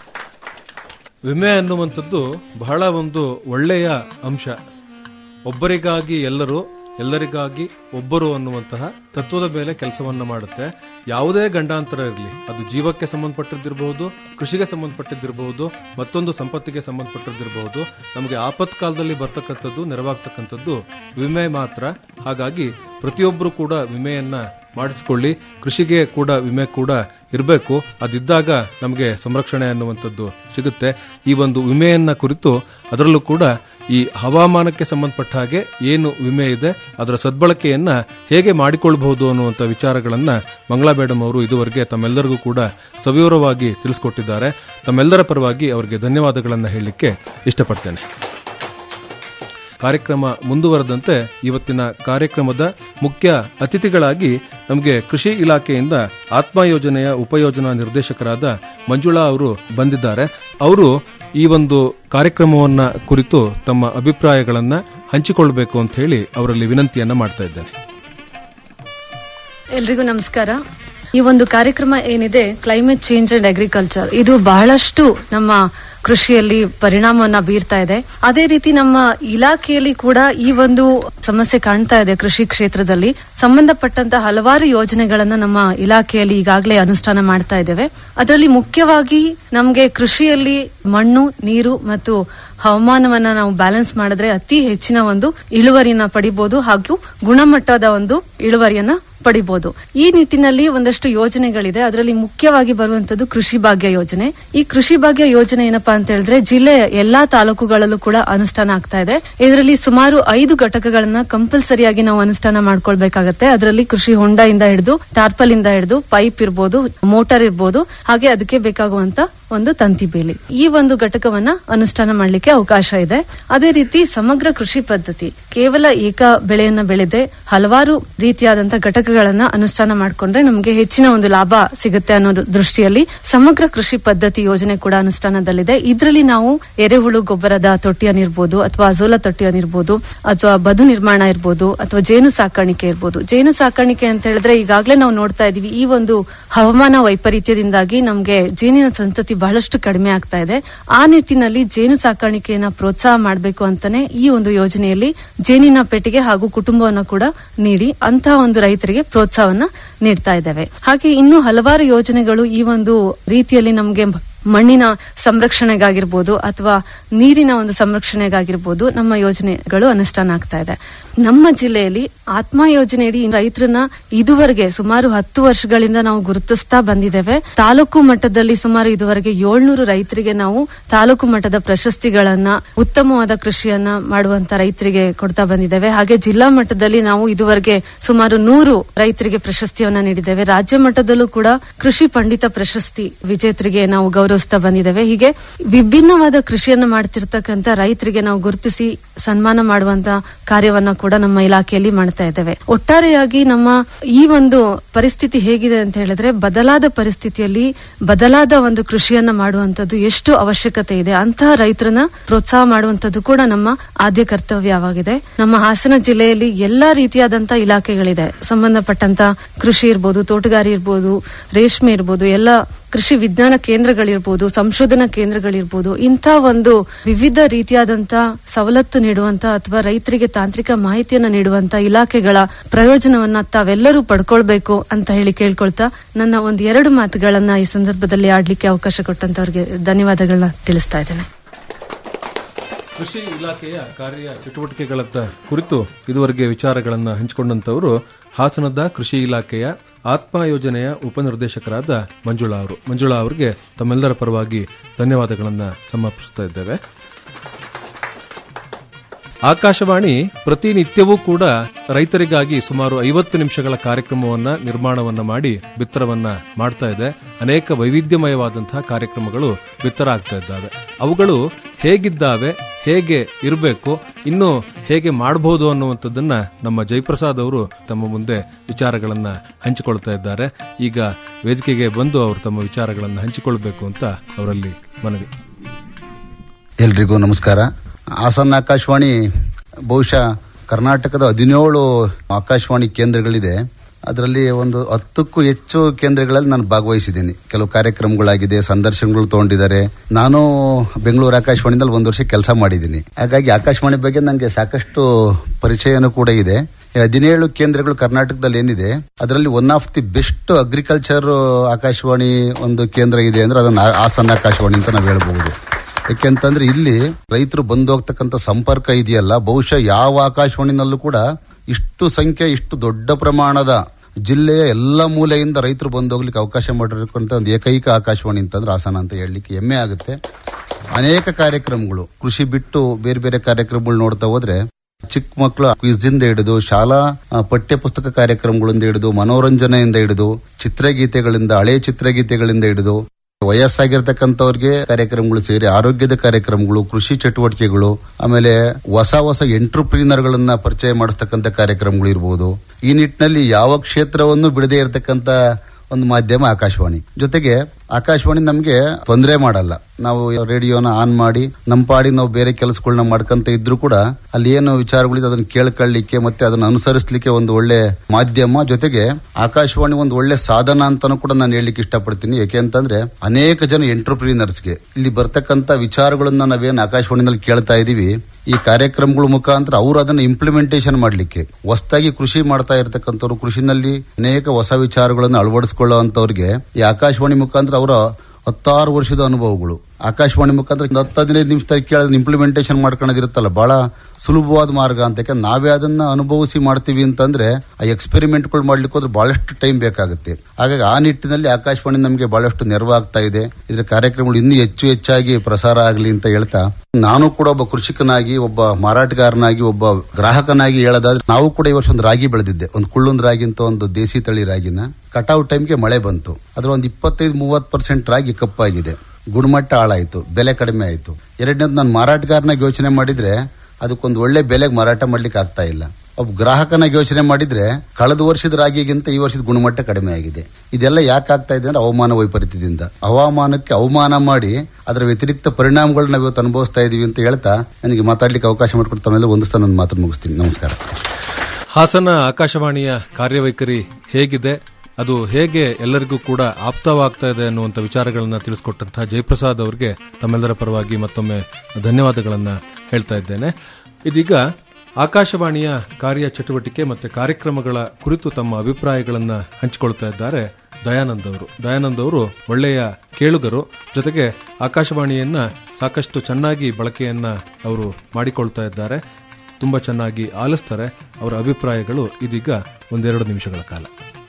ವಿಮೆ ಅನ್ನುವಂಥದ್ದು ಬಹಳ ಒಂದು ಒಳ್ಳೆಯ ಅಂಶ ಒಬ್ಬರಿಗಾಗಿ ಎಲ್ಲರೂ ಎಲ್ಲರಿಗಾಗಿ ಒಬ್ಬರು ಅನ್ನುವಂತಹ ತತ್ವದ ಮೇಲೆ ಕೆಲಸವನ್ನ ಮಾಡುತ್ತೆ ಯಾವುದೇ ಗಂಡಾಂತರ ಇರಲಿ ಅದು ಜೀವಕ್ಕೆ ಸಂಬಂಧಪಟ್ಟಿದ್ದಿರಬಹುದು ಕೃಷಿಗೆ ಸಂಬಂಧಪಟ್ಟಿದ್ದಿರಬಹುದು ಮತ್ತೊಂದು ಸಂಪತ್ತಿಗೆ ಸಂಬಂಧಪಟ್ಟಿದ್ದಿರಬಹುದು ನಮಗೆ ಆಪತ್ಕಾಲದಲ್ಲಿ ಬರ್ತಕ್ಕಂಥದ್ದು ನೆರವಾಗ್ತಕ್ಕಂಥದ್ದು ವಿಮೆ ಮಾತ್ರ ಹಾಗಾಗಿ ಪ್ರತಿಯೊಬ್ಬರು ಕೂಡ ವಿಮೆಯನ್ನ ಮಾಡಿಸಿಕೊಳ್ಳಿ ಕೃಷಿಗೆ ಕೂಡ ವಿಮೆ ಕೂಡ ಇರಬೇಕು ಅದಿದ್ದಾಗ ನಮಗೆ ಸಂರಕ್ಷಣೆ ಅನ್ನುವಂಥದ್ದು ಸಿಗುತ್ತೆ ಈ ಒಂದು ವಿಮೆಯನ್ನ ಕುರಿತು ಅದರಲ್ಲೂ ಕೂಡ ಈ ಹವಾಮಾನಕ್ಕೆ ಸಂಬಂಧಪಟ್ಟ ಹಾಗೆ ಏನು ವಿಮೆ ಇದೆ ಅದರ ಸದ್ಬಳಕೆಯನ್ನ ಹೇಗೆ ಮಾಡಿಕೊಳ್ಳಬಹುದು ಅನ್ನುವಂಥ ವಿಚಾರಗಳನ್ನ ಮಂಗಳಾ ಮೇಡಮ್ ಅವರು ಇದುವರೆಗೆ ತಮ್ಮೆಲ್ಲರಿಗೂ ಕೂಡ ಸವಿವರವಾಗಿ ತಿಳಿಸಿಕೊಟ್ಟಿದ್ದಾರೆ ತಮ್ಮೆಲ್ಲರ ಪರವಾಗಿ ಅವರಿಗೆ ಧನ್ಯವಾದಗಳನ್ನು ಹೇಳಲಿಕ್ಕೆ ಇಷ್ಟಪಡ್ತೇನೆ ಕಾರ್ಯಕ್ರಮ ಮುಂದುವರೆದಂತೆ ಇವತ್ತಿನ ಕಾರ್ಯಕ್ರಮದ ಮುಖ್ಯ ಅತಿಥಿಗಳಾಗಿ ನಮಗೆ ಕೃಷಿ ಇಲಾಖೆಯಿಂದ ಆತ್ಮ ಯೋಜನೆಯ ಉಪಯೋಜನಾ ನಿರ್ದೇಶಕರಾದ ಮಂಜುಳಾ ಅವರು ಬಂದಿದ್ದಾರೆ ಅವರು ಈ ಒಂದು ಕಾರ್ಯಕ್ರಮವನ್ನ ಕುರಿತು ತಮ್ಮ ಅಭಿಪ್ರಾಯಗಳನ್ನ ಹಂಚಿಕೊಳ್ಳಬೇಕು ಅಂತ ಹೇಳಿ ಅವರಲ್ಲಿ ವಿನಂತಿಯನ್ನ ಮಾಡ್ತಾ ಇದ್ದೇನೆ ಎಲ್ರಿಗೂ ನಮಸ್ಕಾರ ಈ ಒಂದು ಕಾರ್ಯಕ್ರಮ ಏನಿದೆ ಕ್ಲೈಮೇಟ್ ಚೇಂಜ್ ಅಂಡ್ ಅಗ್ರಿಕಲ್ಚರ್ ಇದು ಬಹಳಷ್ಟು ನಮ್ಮ ಕೃಷಿಯಲ್ಲಿ ಪರಿಣಾಮವನ್ನ ಬೀರ್ತಾ ಇದೆ ಅದೇ ರೀತಿ ನಮ್ಮ ಇಲಾಖೆಯಲ್ಲಿ ಕೂಡ ಈ ಒಂದು ಸಮಸ್ಯೆ ಕಾಣ್ತಾ ಇದೆ ಕೃಷಿ ಕ್ಷೇತ್ರದಲ್ಲಿ ಸಂಬಂಧಪಟ್ಟಂತ ಹಲವಾರು ಯೋಜನೆಗಳನ್ನ ನಮ್ಮ ಇಲಾಖೆಯಲ್ಲಿ ಈಗಾಗಲೇ ಅನುಷ್ಠಾನ ಮಾಡ್ತಾ ಇದ್ದೇವೆ ಅದರಲ್ಲಿ ಮುಖ್ಯವಾಗಿ ನಮಗೆ ಕೃಷಿಯಲ್ಲಿ ಮಣ್ಣು ನೀರು ಮತ್ತು ಹವಾಮಾನವನ್ನ ನಾವು ಬ್ಯಾಲೆನ್ಸ್ ಮಾಡಿದ್ರೆ ಅತಿ ಹೆಚ್ಚಿನ ಒಂದು ಇಳುವರಿನ ಪಡಿಬಹುದು ಹಾಗೂ ಗುಣಮಟ್ಟದ ಒಂದು ಇಳುವರಿಯನ್ನ ಪಡಿಬಹುದು ಈ ನಿಟ್ಟಿನಲ್ಲಿ ಒಂದಷ್ಟು ಯೋಜನೆಗಳಿದೆ ಅದರಲ್ಲಿ ಮುಖ್ಯವಾಗಿ ಬರುವಂತದ್ದು ಕೃಷಿ ಭಾಗ್ಯ ಯೋಜನೆ ಈ ಕೃಷಿ ಭಾಗ್ಯ ಯೋಜನೆ ಏನಪ್ಪಾ ಅಂತ ಹೇಳಿದ್ರೆ ಜಿಲ್ಲೆಯ ಎಲ್ಲಾ ತಾಲೂಕುಗಳಲ್ಲೂ ಕೂಡ ಅನುಷ್ಠಾನ ಆಗ್ತಾ ಇದೆ ಇದರಲ್ಲಿ ಸುಮಾರು ಐದು ಘಟಕಗಳನ್ನ ಕಂಪಲ್ಸರಿಯಾಗಿ ನಾವು ಅನುಷ್ಠಾನ ಮಾಡ್ಕೊಳ್ಬೇಕಾಗತ್ತೆ ಅದರಲ್ಲಿ ಕೃಷಿ ಹೊಂಡದಿಂದ ಹಿಡಿದು ಟಾರ್ಪಲ್ ಇಂದ ಹಿಡಿದು ಪೈಪ್ ಇರ್ಬೋದು ಮೋಟಾರ್ ಇರ್ಬೋದು ಹಾಗೆ ಅದಕ್ಕೆ ಬೇಕಾಗುವಂತ ಒಂದು ತಂತಿ ಬೇಲಿ ಈ ಒಂದು ಘಟಕವನ್ನ ಅನುಷ್ಠಾನ ಮಾಡಲಿಕ್ಕೆ ಅವಕಾಶ ಇದೆ ಅದೇ ರೀತಿ ಸಮಗ್ರ ಕೃಷಿ ಪದ್ಧತಿ ಕೇವಲ ಏಕ ಬೆಳೆಯನ್ನ ಬೆಳೆದೆ ಹಲವಾರು ರೀತಿಯಾದಂತಹ ಘಟಕಗಳನ್ನ ಅನುಷ್ಠಾನ ಮಾಡಿಕೊಂಡ್ರೆ ನಮಗೆ ಹೆಚ್ಚಿನ ಒಂದು ಲಾಭ ಸಿಗುತ್ತೆ ಅನ್ನೋ ದೃಷ್ಟಿಯಲ್ಲಿ ಸಮಗ್ರ ಕೃಷಿ ಪದ್ಧತಿ ಯೋಜನೆ ಕೂಡ ಅನುಷ್ಠಾನದಲ್ಲಿದೆ ಇದರಲ್ಲಿ ನಾವು ಎರೆಹುಳು ಗೊಬ್ಬರದ ತೊಟ್ಟಿಯನ್ನಿರ್ಬೋದು ಅಥವಾ ಅಜೋಲ ತೊಟ್ಟಿಯನ್ನಿರ್ಬೋದು ಅಥವಾ ಬದು ನಿರ್ಮಾಣ ಇರ್ಬೋದು ಅಥವಾ ಜೇನು ಸಾಕಾಣಿಕೆ ಇರ್ಬೋದು ಜೇನು ಸಾಕಾಣಿಕೆ ಅಂತ ಹೇಳಿದ್ರೆ ಈಗಾಗಲೇ ನಾವು ನೋಡ್ತಾ ಇದೀವಿ ಈ ಒಂದು ಹವಾಮಾನ ವೈಪರೀತ್ಯದಿಂದಾಗಿ ನಮಗೆ ಜೇನಿನ ಸಂತತಿ ಬಹಳಷ್ಟು ಕಡಿಮೆ ಆಗ್ತಾ ಇದೆ ಆ ನಿಟ್ಟಿನಲ್ಲಿ ಜೇನು ಸಾಕಾಣಿಕೆಯನ್ನ ಪ್ರೋತ್ಸಾಹ ಮಾಡಬೇಕು ಅಂತಾನೆ ಈ ಒಂದು ಯೋಜನೆಯಲ್ಲಿ ಜೇನಿನ ಪೆಟ್ಟಿಗೆ ಹಾಗೂ ಕುಟುಂಬವನ್ನ ಕೂಡ ನೀಡಿ ಅಂತಹ ಒಂದು ರೈತರಿಗೆ ಪ್ರೋತ್ಸಾಹವನ್ನ ನೀಡ್ತಾ ಇದ್ದೇವೆ ಹಾಗೆ ಇನ್ನು ಹಲವಾರು ಯೋಜನೆಗಳು ಈ ಒಂದು ರೀತಿಯಲ್ಲಿ ನಮಗೆ ಮಣ್ಣಿನ ಸಂರಕ್ಷಣೆಗಾಗಿರ್ಬೋದು ಅಥವಾ ನೀರಿನ ಒಂದು ಸಂರಕ್ಷಣೆಗಾಗಿರ್ಬೋದು ನಮ್ಮ ಯೋಜನೆಗಳು ಅನುಷ್ಠಾನ ಆಗ್ತಾ ಇದೆ ನಮ್ಮ ಜಿಲ್ಲೆಯಲ್ಲಿ ಆತ್ಮ ಯೋಜನೆಯಡಿ ರೈತರನ್ನ ಇದುವರೆಗೆ ಸುಮಾರು ಹತ್ತು ವರ್ಷಗಳಿಂದ ನಾವು ಗುರುತಿಸ್ತಾ ಬಂದಿದ್ದೇವೆ ತಾಲೂಕು ಮಟ್ಟದಲ್ಲಿ ಸುಮಾರು ಇದುವರೆಗೆ ಏಳ್ನೂರು ರೈತರಿಗೆ ನಾವು ತಾಲೂಕು ಮಟ್ಟದ ಪ್ರಶಸ್ತಿಗಳನ್ನ ಉತ್ತಮವಾದ ಕೃಷಿಯನ್ನ ಮಾಡುವಂತ ರೈತರಿಗೆ ಕೊಡ್ತಾ ಬಂದಿದ್ದೇವೆ ಹಾಗೆ ಜಿಲ್ಲಾ ಮಟ್ಟದಲ್ಲಿ ನಾವು ಇದುವರೆಗೆ ಸುಮಾರು ನೂರು ರೈತರಿಗೆ ಪ್ರಶಸ್ತಿಯನ್ನ ನೀಡಿದ್ದೇವೆ ರಾಜ್ಯ ಮಟ್ಟದಲ್ಲೂ ಕೂಡ ಕೃಷಿ ಪಂಡಿತ ಪ್ರಶಸ್ತಿ ವಿಜೇತರಿಗೆ ನಾವು ಗೌರವಿಸ್ತಾ ಬಂದಿದ್ದೇವೆ ಹೀಗೆ ವಿಭಿನ್ನವಾದ ಕೃಷಿಯನ್ನ ಮಾಡ್ತಿರ್ತಕ್ಕಂಥ ರೈತರಿಗೆ ನಾವು ಗುರುತಿಸಿ ಸನ್ಮಾನ ಮಾಡುವಂತ ಕಾರ್ಯವನ್ನ ಕೂಡ ನಮ್ಮ ಇಲಾಖೆಯಲ್ಲಿ ಮಾಡ್ತಾ ಇದ್ದೇವೆ ಒಟ್ಟಾರೆಯಾಗಿ ನಮ್ಮ ಈ ಒಂದು ಪರಿಸ್ಥಿತಿ ಹೇಗಿದೆ ಅಂತ ಹೇಳಿದ್ರೆ ಬದಲಾದ ಪರಿಸ್ಥಿತಿಯಲ್ಲಿ ಬದಲಾದ ಒಂದು ಕೃಷಿಯನ್ನ ಮಾಡುವಂತದ್ದು ಎಷ್ಟು ಅವಶ್ಯಕತೆ ಇದೆ ಅಂತಹ ರೈತರನ್ನ ಪ್ರೋತ್ಸಾಹ ಮಾಡುವಂತದ್ದು ಕೂಡ ನಮ್ಮ ಆದ್ಯ ಕರ್ತವ್ಯವಾಗಿದೆ ನಮ್ಮ ಹಾಸನ ಜಿಲ್ಲೆಯಲ್ಲಿ ಎಲ್ಲಾ ರೀತಿಯಾದಂತ ಇಲಾಖೆಗಳಿದೆ ಸಂಬಂಧಪಟ್ಟಂತ ಕೃಷಿ ಇರ್ಬೋದು ತೋಟಗಾರಿ ಇರ್ಬೋದು ರೇಷ್ಮೆ ಇರ್ಬೋದು ಎಲ್ಲ ಕೃಷಿ ವಿಜ್ಞಾನ ಕೇಂದ್ರಗಳಿರ್ಬೋದು ಸಂಶೋಧನಾ ಕೇಂದ್ರಗಳಿರ್ಬೋದು ಇಂಥ ಒಂದು ವಿವಿಧ ರೀತಿಯಾದಂತ ಸವಲತ್ತು ನೀಡುವಂತ ಅಥವಾ ರೈತರಿಗೆ ತಾಂತ್ರಿಕ ಮಾಹಿತಿಯನ್ನ ನೀಡುವಂತ ಇಲಾಖೆಗಳ ಪ್ರಯೋಜನವನ್ನ ತಾವೆಲ್ಲರೂ ಪಡ್ಕೊಳ್ಬೇಕು ಅಂತ ಹೇಳಿ ಕೇಳ್ಕೊಳ್ತಾ ನನ್ನ ಒಂದು ಎರಡು ಮಾತುಗಳನ್ನ ಈ ಸಂದರ್ಭದಲ್ಲಿ ಆಡ್ಲಿಕ್ಕೆ ಅವಕಾಶ ಕೊಟ್ಟಂತವ್ರಿಗೆ ಧನ್ಯವಾದಗಳನ್ನ ತಿಳಿಸ್ತಾ ಇದ್ದೇನೆ ಕೃಷಿ ಇಲಾಖೆಯ ಕಾರ್ಯ ಚಟುವಟಿಕೆಗಳತ್ತ ಕುರಿತು ಇದುವರೆಗೆ ವಿಚಾರಗಳನ್ನ ಹಂಚಿಕೊಂಡಂತವರು ಹಾಸನದ ಕೃಷಿ ಇಲಾಖೆಯ ಆತ್ಮ ಯೋಜನೆಯ ಉಪನಿರ್ದೇಶಕರಾದ ಮಂಜುಳಾ ಅವರು ಮಂಜುಳಾ ಅವರಿಗೆ ತಮ್ಮೆಲ್ಲರ ಪರವಾಗಿ ಧನ್ಯವಾದಗಳನ್ನ ಸಮರ್ಪಿಸ್ತಾ ಇದ್ದೇವೆ ಆಕಾಶವಾಣಿ ಪ್ರತಿನಿತ್ಯವೂ ಕೂಡ ರೈತರಿಗಾಗಿ ಸುಮಾರು ಐವತ್ತು ನಿಮಿಷಗಳ ಕಾರ್ಯಕ್ರಮವನ್ನ ನಿರ್ಮಾಣವನ್ನ ಮಾಡಿ ಬಿತ್ತರವನ್ನ ಮಾಡ್ತಾ ಇದೆ ಅನೇಕ ವೈವಿಧ್ಯಮಯವಾದಂತಹ ಕಾರ್ಯಕ್ರಮಗಳು ಬಿತ್ತರ ಆಗ್ತಾ ಇದ್ದಾವೆ ಅವುಗಳು ಹೇಗಿದ್ದಾವೆ ಹೇಗೆ ಇರಬೇಕು ಇನ್ನು ಹೇಗೆ ಮಾಡಬಹುದು ಅನ್ನುವಂಥದ್ದನ್ನ ನಮ್ಮ ಜಯಪ್ರಸಾದ್ ಅವರು ತಮ್ಮ ಮುಂದೆ ವಿಚಾರಗಳನ್ನ ಹಂಚಿಕೊಳ್ತಾ ಇದ್ದಾರೆ ಈಗ ವೇದಿಕೆಗೆ ಬಂದು ಅವರು ತಮ್ಮ ವಿಚಾರಗಳನ್ನು ಹಂಚಿಕೊಳ್ಬೇಕು ಅಂತ ಅವರಲ್ಲಿ ಮನವಿ ಎಲ್ರಿಗೂ ನಮಸ್ಕಾರ ಹಾಸನ ಆಕಾಶವಾಣಿ ಬಹುಶಃ ಕರ್ನಾಟಕದ ಹದಿನೇಳು ಆಕಾಶವಾಣಿ ಕೇಂದ್ರಗಳಿದೆ ಅದರಲ್ಲಿ ಒಂದು ಹತ್ತಕ್ಕೂ ಹೆಚ್ಚು ಕೇಂದ್ರಗಳಲ್ಲಿ ನಾನು ಭಾಗವಹಿಸಿದ್ದೀನಿ ಕೆಲವು ಕಾರ್ಯಕ್ರಮಗಳಾಗಿದೆ ಸಂದರ್ಶನಗಳು ತಗೊಂಡಿದ್ದಾರೆ ನಾನು ಬೆಂಗಳೂರು ಆಕಾಶವಾಣಿನಲ್ಲಿ ಒಂದು ವರ್ಷ ಕೆಲಸ ಮಾಡಿದ್ದೀನಿ ಹಾಗಾಗಿ ಆಕಾಶವಾಣಿ ಬಗ್ಗೆ ನನಗೆ ಸಾಕಷ್ಟು ಪರಿಚಯನೂ ಕೂಡ ಇದೆ ಈ ಹದಿನೇಳು ಕೇಂದ್ರಗಳು ಕರ್ನಾಟಕದಲ್ಲಿ ಏನಿದೆ ಅದರಲ್ಲಿ one of the best agriculture Akashvani ಒಂದು ಕೇಂದ್ರ ಇದೆ ಅಂದ್ರೆ ಅದನ್ನ ಹಾಸನ ಆಕಾಶವಾಣಿ ಅಂತ ನಾವು ಹೇಳ್ಬಹುದು ಯಾಕೆಂತಂದ್ರೆ ಇಲ್ಲಿ ರೈತರು ಬಂದು ಹೋಗ್ತಕ್ಕಂಥ ಸಂಪರ್ಕ ಇದೆಯಲ್ಲ ಬಹುಶಃ ಯಾವ ಆಕಾಶವಾಣಿನಲ್ಲೂ ಕೂಡ ಇಷ್ಟು ಸಂಖ್ಯೆ ಇಷ್ಟು ದೊಡ್ಡ ಪ್ರಮಾಣದ ಜಿಲ್ಲೆಯ ಎಲ್ಲ ಮೂಲೆಯಿಂದ ರೈತರು ಬಂದು ಹೋಗ್ಲಿಕ್ಕೆ ಅವಕಾಶ ಮಾಡಿರ್ತಕ್ಕಂಥ ಒಂದು ಏಕೈಕ ಆಕಾಶವಾಣಿ ಅಂತಂದ್ರೆ ಹಾಸನ ಅಂತ ಹೇಳಲಿಕ್ಕೆ ಹೆಮ್ಮೆ ಆಗುತ್ತೆ ಅನೇಕ ಕಾರ್ಯಕ್ರಮಗಳು ಕೃಷಿ ಬಿಟ್ಟು ಬೇರೆ ಬೇರೆ ಕಾರ್ಯಕ್ರಮಗಳು ನೋಡ್ತಾ ಹೋದ್ರೆ ಚಿಕ್ಕ ಮಕ್ಕಳು ಕ್ವಿಜ್ದಿಂದ ಹಿಡಿದು ಶಾಲಾ ಆ, ಪಠ್ಯ ಪುಸ್ತಕ ಕಾರ್ಯಕ್ರಮಗಳಿಂದ ಹಿಡಿದು ಮನೋರಂಜನೆಯಿಂದ ಹಿಡಿದು ಚಿತ್ರಗೀತೆಗಳಿಂದ ಹಳೆ ಚಿತ್ರಗೀತೆಗಳಿಂದ ಹಿಡಿದು ವಯಸ್ಸಾಗಿರ್ತಕ್ಕಂಥವ್ರಿಗೆ ಕಾರ್ಯಕ್ರಮಗಳು ಸೇರಿ ಆರೋಗ್ಯದ ಕಾರ್ಯಕ್ರಮಗಳು ಕೃಷಿ ಚಟುವಟಿಕೆಗಳು ಆಮೇಲೆ ಹೊಸ ಹೊಸ ಎಂಟ್ರಪ್ರೀನರ್ ಗಳನ್ನ ಪರಿಚಯ ಮಾಡಿಸ್ತಕ್ಕಂಥ ಕಾರ್ಯಕ್ರಮಗಳು ಇರಬಹುದು ಈ ನಿಟ್ಟಿನಲ್ಲಿ ಯಾವ ಕ್ಷೇತ್ರವನ್ನು ಬಿಡದೇ ಇರತಕ್ಕಂತ ಒಂದು ಮಾಧ್ಯಮ ಆಕಾಶವಾಣಿ ಜೊತೆಗೆ ಆಕಾಶವಾಣಿ ನಮಗೆ ತೊಂದರೆ ಮಾಡಲ್ಲ ನಾವು ರೇಡಿಯೋನ ಆನ್ ಮಾಡಿ ನಮ್ಮ ಪಾಡಿ ನಾವು ಬೇರೆ ಕೆಲಸಗಳನ್ನ ಮಾಡ್ಕೊಂತ ಇದ್ರು ಕೂಡ ಅಲ್ಲಿ ಏನು ವಿಚಾರಗಳಿದೆ ಅದನ್ನ ಕೇಳ್ಕೊಳ್ಳಿಕ್ಕೆ ಮತ್ತೆ ಅದನ್ನ ಅನುಸರಿಸಲಿಕ್ಕೆ ಒಂದು ಒಳ್ಳೆ ಮಾಧ್ಯಮ ಜೊತೆಗೆ ಆಕಾಶವಾಣಿ ಒಂದು ಒಳ್ಳೆ ಸಾಧನ ಅಂತಾನು ಕೂಡ ನಾನು ಹೇಳಲಿಕ್ಕೆ ಇಷ್ಟಪಡ್ತೀನಿ ಯಾಕೆ ಅಂತಂದ್ರೆ ಅನೇಕ ಜನ ಎಂಟ್ರಪ್ರೀನರ್ಸ್ಗೆ ಇಲ್ಲಿ ಬರ್ತಕ್ಕಂತ ವಿಚಾರಗಳನ್ನ ನಾವೇನು ಆಕಾಶವಾಣಿನಲ್ಲಿ ಕೇಳ್ತಾ ಇದೀವಿ ಈ ಕಾರ್ಯಕ್ರಮಗಳ ಮುಖಾಂತರ ಅವರು ಅದನ್ನ ಇಂಪ್ಲಿಮೆಂಟೇಷನ್ ಮಾಡಲಿಕ್ಕೆ ಹೊಸದಾಗಿ ಕೃಷಿ ಮಾಡ್ತಾ ಇರತಕ್ಕಂಥವ್ರು ಕೃಷಿನಲ್ಲಿ ಅನೇಕ ಹೊಸ ವಿಚಾರಗಳನ್ನು ಅಳವಡಿಸಿಕೊಳ್ಳುವಂತವ್ರಿಗೆ ಈ ಆಕಾಶವಾಣಿ ಮುಖಾಂತರ ಅವರ ಹತ್ತಾರು ವರ್ಷದ ಅನುಭವಗಳು ಆಕಾಶವಾಣಿ ಮುಖಾಂತರ ಒಂದು ಹತ್ತು ಹದಿನೈದು ನಿಮಿಷದಲ್ಲಿ ಕೇಳೋದು ಇಂಪ್ಲಿಮೆಂಟೇಷನ್ ಮಾಡ್ಕೊಳ್ಳೋದಿರುತ್ತಲ್ಲ ಬಹಳ ಸುಲಭವಾದ ಮಾರ್ಗ ಅಂತ ಯಾಕಂದ್ರೆ ನಾವೇ ಅದನ್ನ ಅನುಭವಿಸಿ ಮಾಡ್ತೀವಿ ಅಂತಂದ್ರೆ ಆ ಎಕ್ಸ್ಪೆರಿಮೆಂಟ್ಗಳು ಮಾಡ್ಲಿಕ್ಕೆ ಹೋದ್ರೆ ಬಹಳಷ್ಟು ಟೈಮ್ ಬೇಕಾಗುತ್ತೆ ಹಾಗಾಗಿ ಆ ನಿಟ್ಟಿನಲ್ಲಿ ಆಕಾಶವಾಣಿ ನಮಗೆ ಬಹಳಷ್ಟು ನೆರವಾಗ್ತಾ ಇದೆ ಇದರ ಕಾರ್ಯಕ್ರಮಗಳು ಇನ್ನೂ ಹೆಚ್ಚು ಹೆಚ್ಚಾಗಿ ಪ್ರಸಾರ ಆಗಲಿ ಅಂತ ಹೇಳ್ತಾ ನಾನು ಕೂಡ ಒಬ್ಬ ಕೃಷಿಕನಾಗಿ ಒಬ್ಬ ಮಾರಾಟಗಾರನಾಗಿ ಒಬ್ಬ ಗ್ರಾಹಕನಾಗಿ ಹೇಳೋದಾದ್ರೆ ನಾವು ಕೂಡ ಈ ವರ್ಷ ಒಂದು ರಾಗಿ ಬೆಳೆದಿದ್ದೆ ಒಂದು ಕುಳ್ಳೊಂದು ರಾಗಿ ಅಂತ ಒಂದು ದೇಸಿ ತಳಿ ರಾಗಿನ ಕಟಾವ್ ಟೈಮ್ಗೆ ಮಳೆ ಬಂತು ಅದ್ರ ಒಂದು ಇಪ್ಪತ್ತೈದು ಮೂವತ್ತು ಪರ್ಸೆಂಟ್ ರಾಗಿ ಕಪ್ಪಾಗಿದೆ ಗುಣಮಟ್ಟ ಹಾಳಾಯ್ತು ಬೆಲೆ ಕಡಿಮೆ ಆಯ್ತು ಎರಡನೇದು ನಾನು ಮಾರಾಟಗಾರನಾಗಿ ಯೋಚನೆ ಮಾಡಿದ್ರೆ ಅದಕ್ಕೊಂದು ಒಳ್ಳೆ ಬೆಲೆಗೆ ಮಾರಾಟ ಮಾಡ್ಲಿಕ್ಕೆ ಆಗ್ತಾ ಇಲ್ಲ ಒಬ್ಬ ಗ್ರಾಹಕನಾಗಿ ಯೋಚನೆ ಮಾಡಿದ್ರೆ ಕಳೆದ ವರ್ಷದ ರಾಗಿಗಿಂತ ಈ ವರ್ಷದ ಗುಣಮಟ್ಟ ಕಡಿಮೆ ಆಗಿದೆ ಇದೆಲ್ಲ ಯಾಕೆ ಆಗ್ತಾ ಇದೆ ಅಂದ್ರೆ ಹವಾಮಾನ ವೈಪರೀತ್ಯದಿಂದ ಹವಾಮಾನಕ್ಕೆ ಅವಮಾನ ಮಾಡಿ ಅದರ ವ್ಯತಿರಿಕ್ತ ಪರಿಣಾಮಗಳನ್ನ ನಾವು ಇವತ್ತು ಅನುಭವಿಸ್ತಾ ಇದೀವಿ ಅಂತ ಹೇಳ್ತಾ ನನಗೆ ಮಾತಾಡ್ಲಿಕ್ಕೆ ಅವಕಾಶ ಮಾಡಿಕೊಡ್ತಾ ಮೇಲೆ ಒಂದಿಸ್ತಾ ನನ್ನ ಮಾತನ್ನು ಮುಗಿಸ್ತೀನಿ ನಮಸ್ಕಾರ ಹಾಸನ ಆಕಾಶವಾಣಿಯ ಕಾರ್ಯವೈಖರಿ ಹೇಗಿದೆ ಅದು ಹೇಗೆ ಎಲ್ಲರಿಗೂ ಕೂಡ ಆಪ್ತವಾಗ್ತಾ ಇದೆ ಅನ್ನುವಂಥ ವಿಚಾರಗಳನ್ನ ತಿಳಿಸಿಕೊಟ್ಟಂತಹ ಜಯಪ್ರಸಾದ್ ಅವರಿಗೆ ತಮ್ಮೆಲ್ಲರ ಪರವಾಗಿ ಮತ್ತೊಮ್ಮೆ ಧನ್ಯವಾದಗಳನ್ನ ಹೇಳ್ತಾ ಇದ್ದೇನೆ ಇದೀಗ ಆಕಾಶವಾಣಿಯ ಕಾರ್ಯ ಚಟುವಟಿಕೆ ಮತ್ತೆ ಕಾರ್ಯಕ್ರಮಗಳ ಕುರಿತು ತಮ್ಮ ಅಭಿಪ್ರಾಯಗಳನ್ನ ಹಂಚಿಕೊಳ್ತಾ ಇದ್ದಾರೆ ದಯಾನಂದ್ ಅವರು ದಯಾನಂದ್ ಅವರು ಒಳ್ಳೆಯ ಕೇಳುಗರು ಜೊತೆಗೆ ಆಕಾಶವಾಣಿಯನ್ನ ಸಾಕಷ್ಟು ಚೆನ್ನಾಗಿ ಬಳಕೆಯನ್ನ ಅವರು ಮಾಡಿಕೊಳ್ತಾ ಇದ್ದಾರೆ ತುಂಬಾ ಚೆನ್ನಾಗಿ ಆಲಿಸ್ತಾರೆ ಅವರ ಅಭಿಪ್ರಾಯಗಳು ಇದೀಗ ಒಂದೆರಡು ನಿಮಿಷಗಳ ಕಾಲ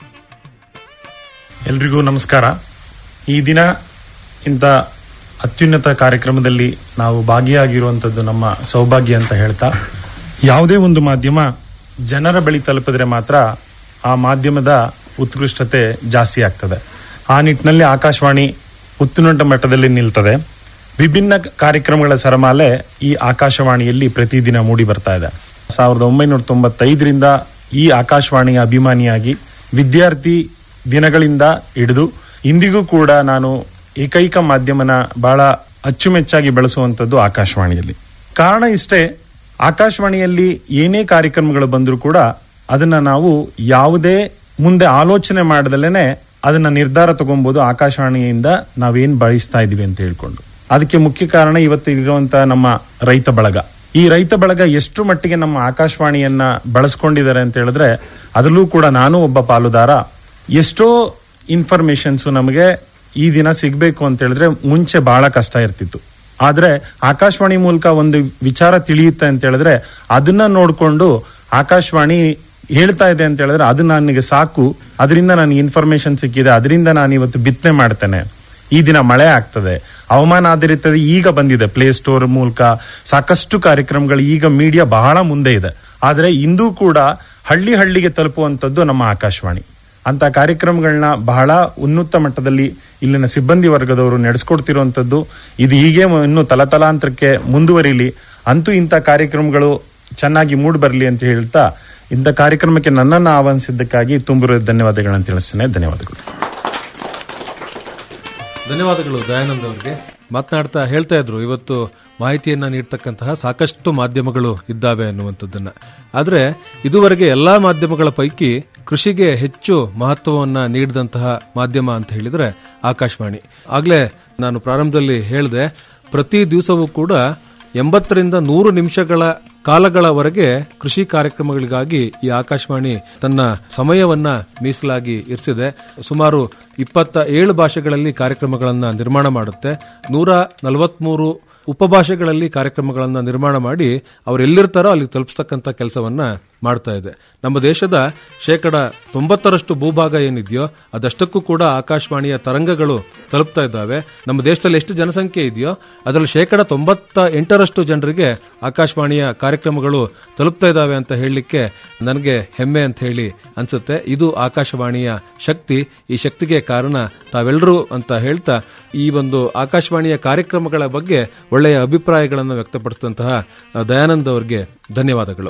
ಎಲ್ರಿಗೂ ನಮಸ್ಕಾರ ಈ ದಿನ ಇಂಥ ಅತ್ಯುನ್ನತ ಕಾರ್ಯಕ್ರಮದಲ್ಲಿ ನಾವು ಭಾಗಿಯಾಗಿರುವಂಥದ್ದು ನಮ್ಮ ಸೌಭಾಗ್ಯ ಅಂತ ಹೇಳ್ತಾ ಯಾವುದೇ ಒಂದು ಮಾಧ್ಯಮ ಜನರ ಬಳಿ ತಲುಪಿದ್ರೆ ಮಾತ್ರ ಆ ಮಾಧ್ಯಮದ ಉತ್ಕೃಷ್ಟತೆ ಜಾಸ್ತಿ ಆಗ್ತದೆ ಆ ನಿಟ್ಟಿನಲ್ಲಿ ಆಕಾಶವಾಣಿ ಉತ್ತುನ್ನತ ಮಟ್ಟದಲ್ಲಿ ನಿಲ್ತದೆ ವಿಭಿನ್ನ ಕಾರ್ಯಕ್ರಮಗಳ ಸರಮಾಲೆ ಈ ಆಕಾಶವಾಣಿಯಲ್ಲಿ ಪ್ರತಿದಿನ ಮೂಡಿ ಬರ್ತಾ ಇದೆ ಸಾವಿರದ ಒಂಬೈನೂರ ತೊಂಬತ್ತೈದರಿಂದ ಈ ಆಕಾಶವಾಣಿಯ ಅಭಿಮಾನಿಯಾಗಿ ವಿದ್ಯಾರ್ಥಿ ದಿನಗಳಿಂದ ಹಿಡಿದು ಇಂದಿಗೂ ಕೂಡ ನಾನು ಏಕೈಕ ಮಾಧ್ಯಮನ ಬಹಳ ಅಚ್ಚುಮೆಚ್ಚಾಗಿ ಬಳಸುವಂತದ್ದು ಆಕಾಶವಾಣಿಯಲ್ಲಿ ಕಾರಣ ಇಷ್ಟೇ ಆಕಾಶವಾಣಿಯಲ್ಲಿ ಏನೇ ಕಾರ್ಯಕ್ರಮಗಳು ಬಂದರೂ ಕೂಡ ಅದನ್ನ ನಾವು ಯಾವುದೇ ಮುಂದೆ ಆಲೋಚನೆ ಮಾಡದಲ್ಲೇನೆ ಅದನ್ನ ನಿರ್ಧಾರ ತಗೊಬಹುದು ಆಕಾಶವಾಣಿಯಿಂದ ನಾವೇನ್ ಬಯಸ್ತಾ ಇದೀವಿ ಅಂತ ಹೇಳ್ಕೊಂಡು ಅದಕ್ಕೆ ಮುಖ್ಯ ಕಾರಣ ಇವತ್ತು ಇರುವಂತ ನಮ್ಮ ರೈತ ಬಳಗ ಈ ರೈತ ಬಳಗ ಎಷ್ಟು ಮಟ್ಟಿಗೆ ನಮ್ಮ ಆಕಾಶವಾಣಿಯನ್ನ ಬಳಸ್ಕೊಂಡಿದ್ದಾರೆ ಅಂತ ಹೇಳಿದ್ರೆ ಅದರಲ್ಲೂ ಕೂಡ ನಾನು ಒಬ್ಬ ಪಾಲುದಾರ ಎಷ್ಟೋ ಇನ್ಫಾರ್ಮೇಶನ್ಸ್ ನಮಗೆ ಈ ದಿನ ಸಿಗ್ಬೇಕು ಅಂತ ಹೇಳಿದ್ರೆ ಮುಂಚೆ ಬಹಳ ಕಷ್ಟ ಇರ್ತಿತ್ತು ಆದ್ರೆ ಆಕಾಶವಾಣಿ ಮೂಲಕ ಒಂದು ವಿಚಾರ ತಿಳಿಯುತ್ತೆ ಅಂತ ಹೇಳಿದ್ರೆ ಅದನ್ನ ನೋಡ್ಕೊಂಡು ಆಕಾಶವಾಣಿ ಹೇಳ್ತಾ ಇದೆ ಅಂತ ಹೇಳಿದ್ರೆ ಅದು ನನಗೆ ಸಾಕು ಅದರಿಂದ ನನಗೆ ಇನ್ಫಾರ್ಮೇಶನ್ ಸಿಕ್ಕಿದೆ ಅದರಿಂದ ನಾನು ಇವತ್ತು ಬಿತ್ತನೆ ಮಾಡ್ತೇನೆ ಈ ದಿನ ಮಳೆ ಆಗ್ತದೆ ಹವಾಮಾನ ಆಧಾರಿತ ಈಗ ಬಂದಿದೆ ಪ್ಲೇ ಸ್ಟೋರ್ ಮೂಲಕ ಸಾಕಷ್ಟು ಕಾರ್ಯಕ್ರಮಗಳು ಈಗ ಮೀಡಿಯಾ ಬಹಳ ಮುಂದೆ ಇದೆ ಆದ್ರೆ ಇಂದೂ ಕೂಡ ಹಳ್ಳಿ ಹಳ್ಳಿಗೆ ತಲುಪುವಂತದ್ದು ನಮ್ಮ ಆಕಾಶವಾಣಿ ಅಂತ ಕಾರ್ಯಕ್ರಮಗಳನ್ನ ಬಹಳ ಉನ್ನತ ಮಟ್ಟದಲ್ಲಿ ಇಲ್ಲಿನ ಸಿಬ್ಬಂದಿ ವರ್ಗದವರು ನಡೆಸ್ಕೊಡ್ತಿರುವಂತದ್ದು ಇದು ಹೀಗೆ ಇನ್ನು ತಲತಲಾಂತರಕ್ಕೆ ಮುಂದುವರಿಲಿ ಅಂತೂ ಇಂಥ ಕಾರ್ಯಕ್ರಮಗಳು ಚೆನ್ನಾಗಿ ಮೂಡ್ ಬರಲಿ ಅಂತ ಹೇಳ್ತಾ ಇಂಥ ಕಾರ್ಯಕ್ರಮಕ್ಕೆ ನನ್ನನ್ನು ಆಹ್ವಾನಿಸಿದ್ದಕ್ಕಾಗಿ ತುಂಬಿರುವ ಧನ್ಯವಾದಗಳನ್ನು ತಿಳಿಸ್ತೇನೆ ಧನ್ಯವಾದಗಳು ಧನ್ಯವಾದಗಳು ದಯಾನಂದ್ ಅವರಿಗೆ ಮಾತನಾಡ್ತಾ ಹೇಳ್ತಾ ಇದ್ರು ಇವತ್ತು ಮಾಹಿತಿಯನ್ನ ನೀಡ್ತಕ್ಕಂತಹ ಸಾಕಷ್ಟು ಮಾಧ್ಯಮಗಳು ಇದ್ದಾವೆ ಅನ್ನುವಂಥದ್ದನ್ನ ಆದ್ರೆ ಇದುವರೆಗೆ ಎಲ್ಲಾ ಮಾಧ್ಯಮಗಳ ಪೈಕಿ ಕೃಷಿಗೆ ಹೆಚ್ಚು ಮಹತ್ವವನ್ನ ನೀಡಿದಂತಹ ಮಾಧ್ಯಮ ಅಂತ ಹೇಳಿದ್ರೆ ಆಕಾಶವಾಣಿ ಆಗ್ಲೇ ನಾನು ಪ್ರಾರಂಭದಲ್ಲಿ ಹೇಳಿದೆ ಪ್ರತಿ ದಿವಸವೂ ಕೂಡ ಎಂಬತ್ತರಿಂದ ನೂರು ನಿಮಿಷಗಳ ಕಾಲಗಳವರೆಗೆ ಕೃಷಿ ಕಾರ್ಯಕ್ರಮಗಳಿಗಾಗಿ ಈ ಆಕಾಶವಾಣಿ ತನ್ನ ಸಮಯವನ್ನ ಮೀಸಲಾಗಿ ಇರಿಸಿದೆ ಸುಮಾರು ಇಪ್ಪತ್ತ ಏಳು ಭಾಷೆಗಳಲ್ಲಿ ಕಾರ್ಯಕ್ರಮಗಳನ್ನ ನಿರ್ಮಾಣ ಮಾಡುತ್ತೆ ನೂರ ನಲವತ್ಮೂರು ಉಪಭಾಷೆಗಳಲ್ಲಿ ಕಾರ್ಯಕ್ರಮಗಳನ್ನ ನಿರ್ಮಾಣ ಮಾಡಿ ಅವ್ರು ಎಲ್ಲಿರ್ತಾರೋ ಅಲ್ಲಿ ತಲುಪಿಸ್ತಕ್ಕಂಥ ಕೆಲಸವನ್ನ ಮಾಡ್ತಾ ಇದೆ ನಮ್ಮ ದೇಶದ ಶೇಕಡ ತೊಂಬತ್ತರಷ್ಟು ಭೂಭಾಗ ಏನಿದೆಯೋ ಅದಷ್ಟಕ್ಕೂ ಕೂಡ ಆಕಾಶವಾಣಿಯ ತರಂಗಗಳು ತಲುಪ್ತಾ ಇದ್ದಾವೆ ನಮ್ಮ ದೇಶದಲ್ಲಿ ಎಷ್ಟು ಜನಸಂಖ್ಯೆ ಇದೆಯೋ ಅದರಲ್ಲಿ ಶೇಕಡ ತೊಂಬತ್ತ ಎಂಟರಷ್ಟು ಜನರಿಗೆ ಆಕಾಶವಾಣಿಯ ಕಾರ್ಯಕ್ರಮಗಳು ತಲುಪ್ತಾ ಇದ್ದಾವೆ ಅಂತ ಹೇಳಲಿಕ್ಕೆ ನನಗೆ ಹೆಮ್ಮೆ ಅಂತ ಹೇಳಿ ಅನ್ಸುತ್ತೆ ಇದು ಆಕಾಶವಾಣಿಯ ಶಕ್ತಿ ಈ ಶಕ್ತಿಗೆ ಕಾರಣ ತಾವೆಲ್ಲರೂ ಅಂತ ಹೇಳ್ತಾ ಈ ಒಂದು ಆಕಾಶವಾಣಿಯ ಕಾರ್ಯಕ್ರಮಗಳ ಬಗ್ಗೆ ಒಳ್ಳೆಯ ಅಭಿಪ್ರಾಯಗಳನ್ನು ವ್ಯಕ್ತಪಡಿಸಿದಂತಹ ದಯಾನಂದ್ ಅವರಿಗೆ ಧನ್ಯವಾದಗಳು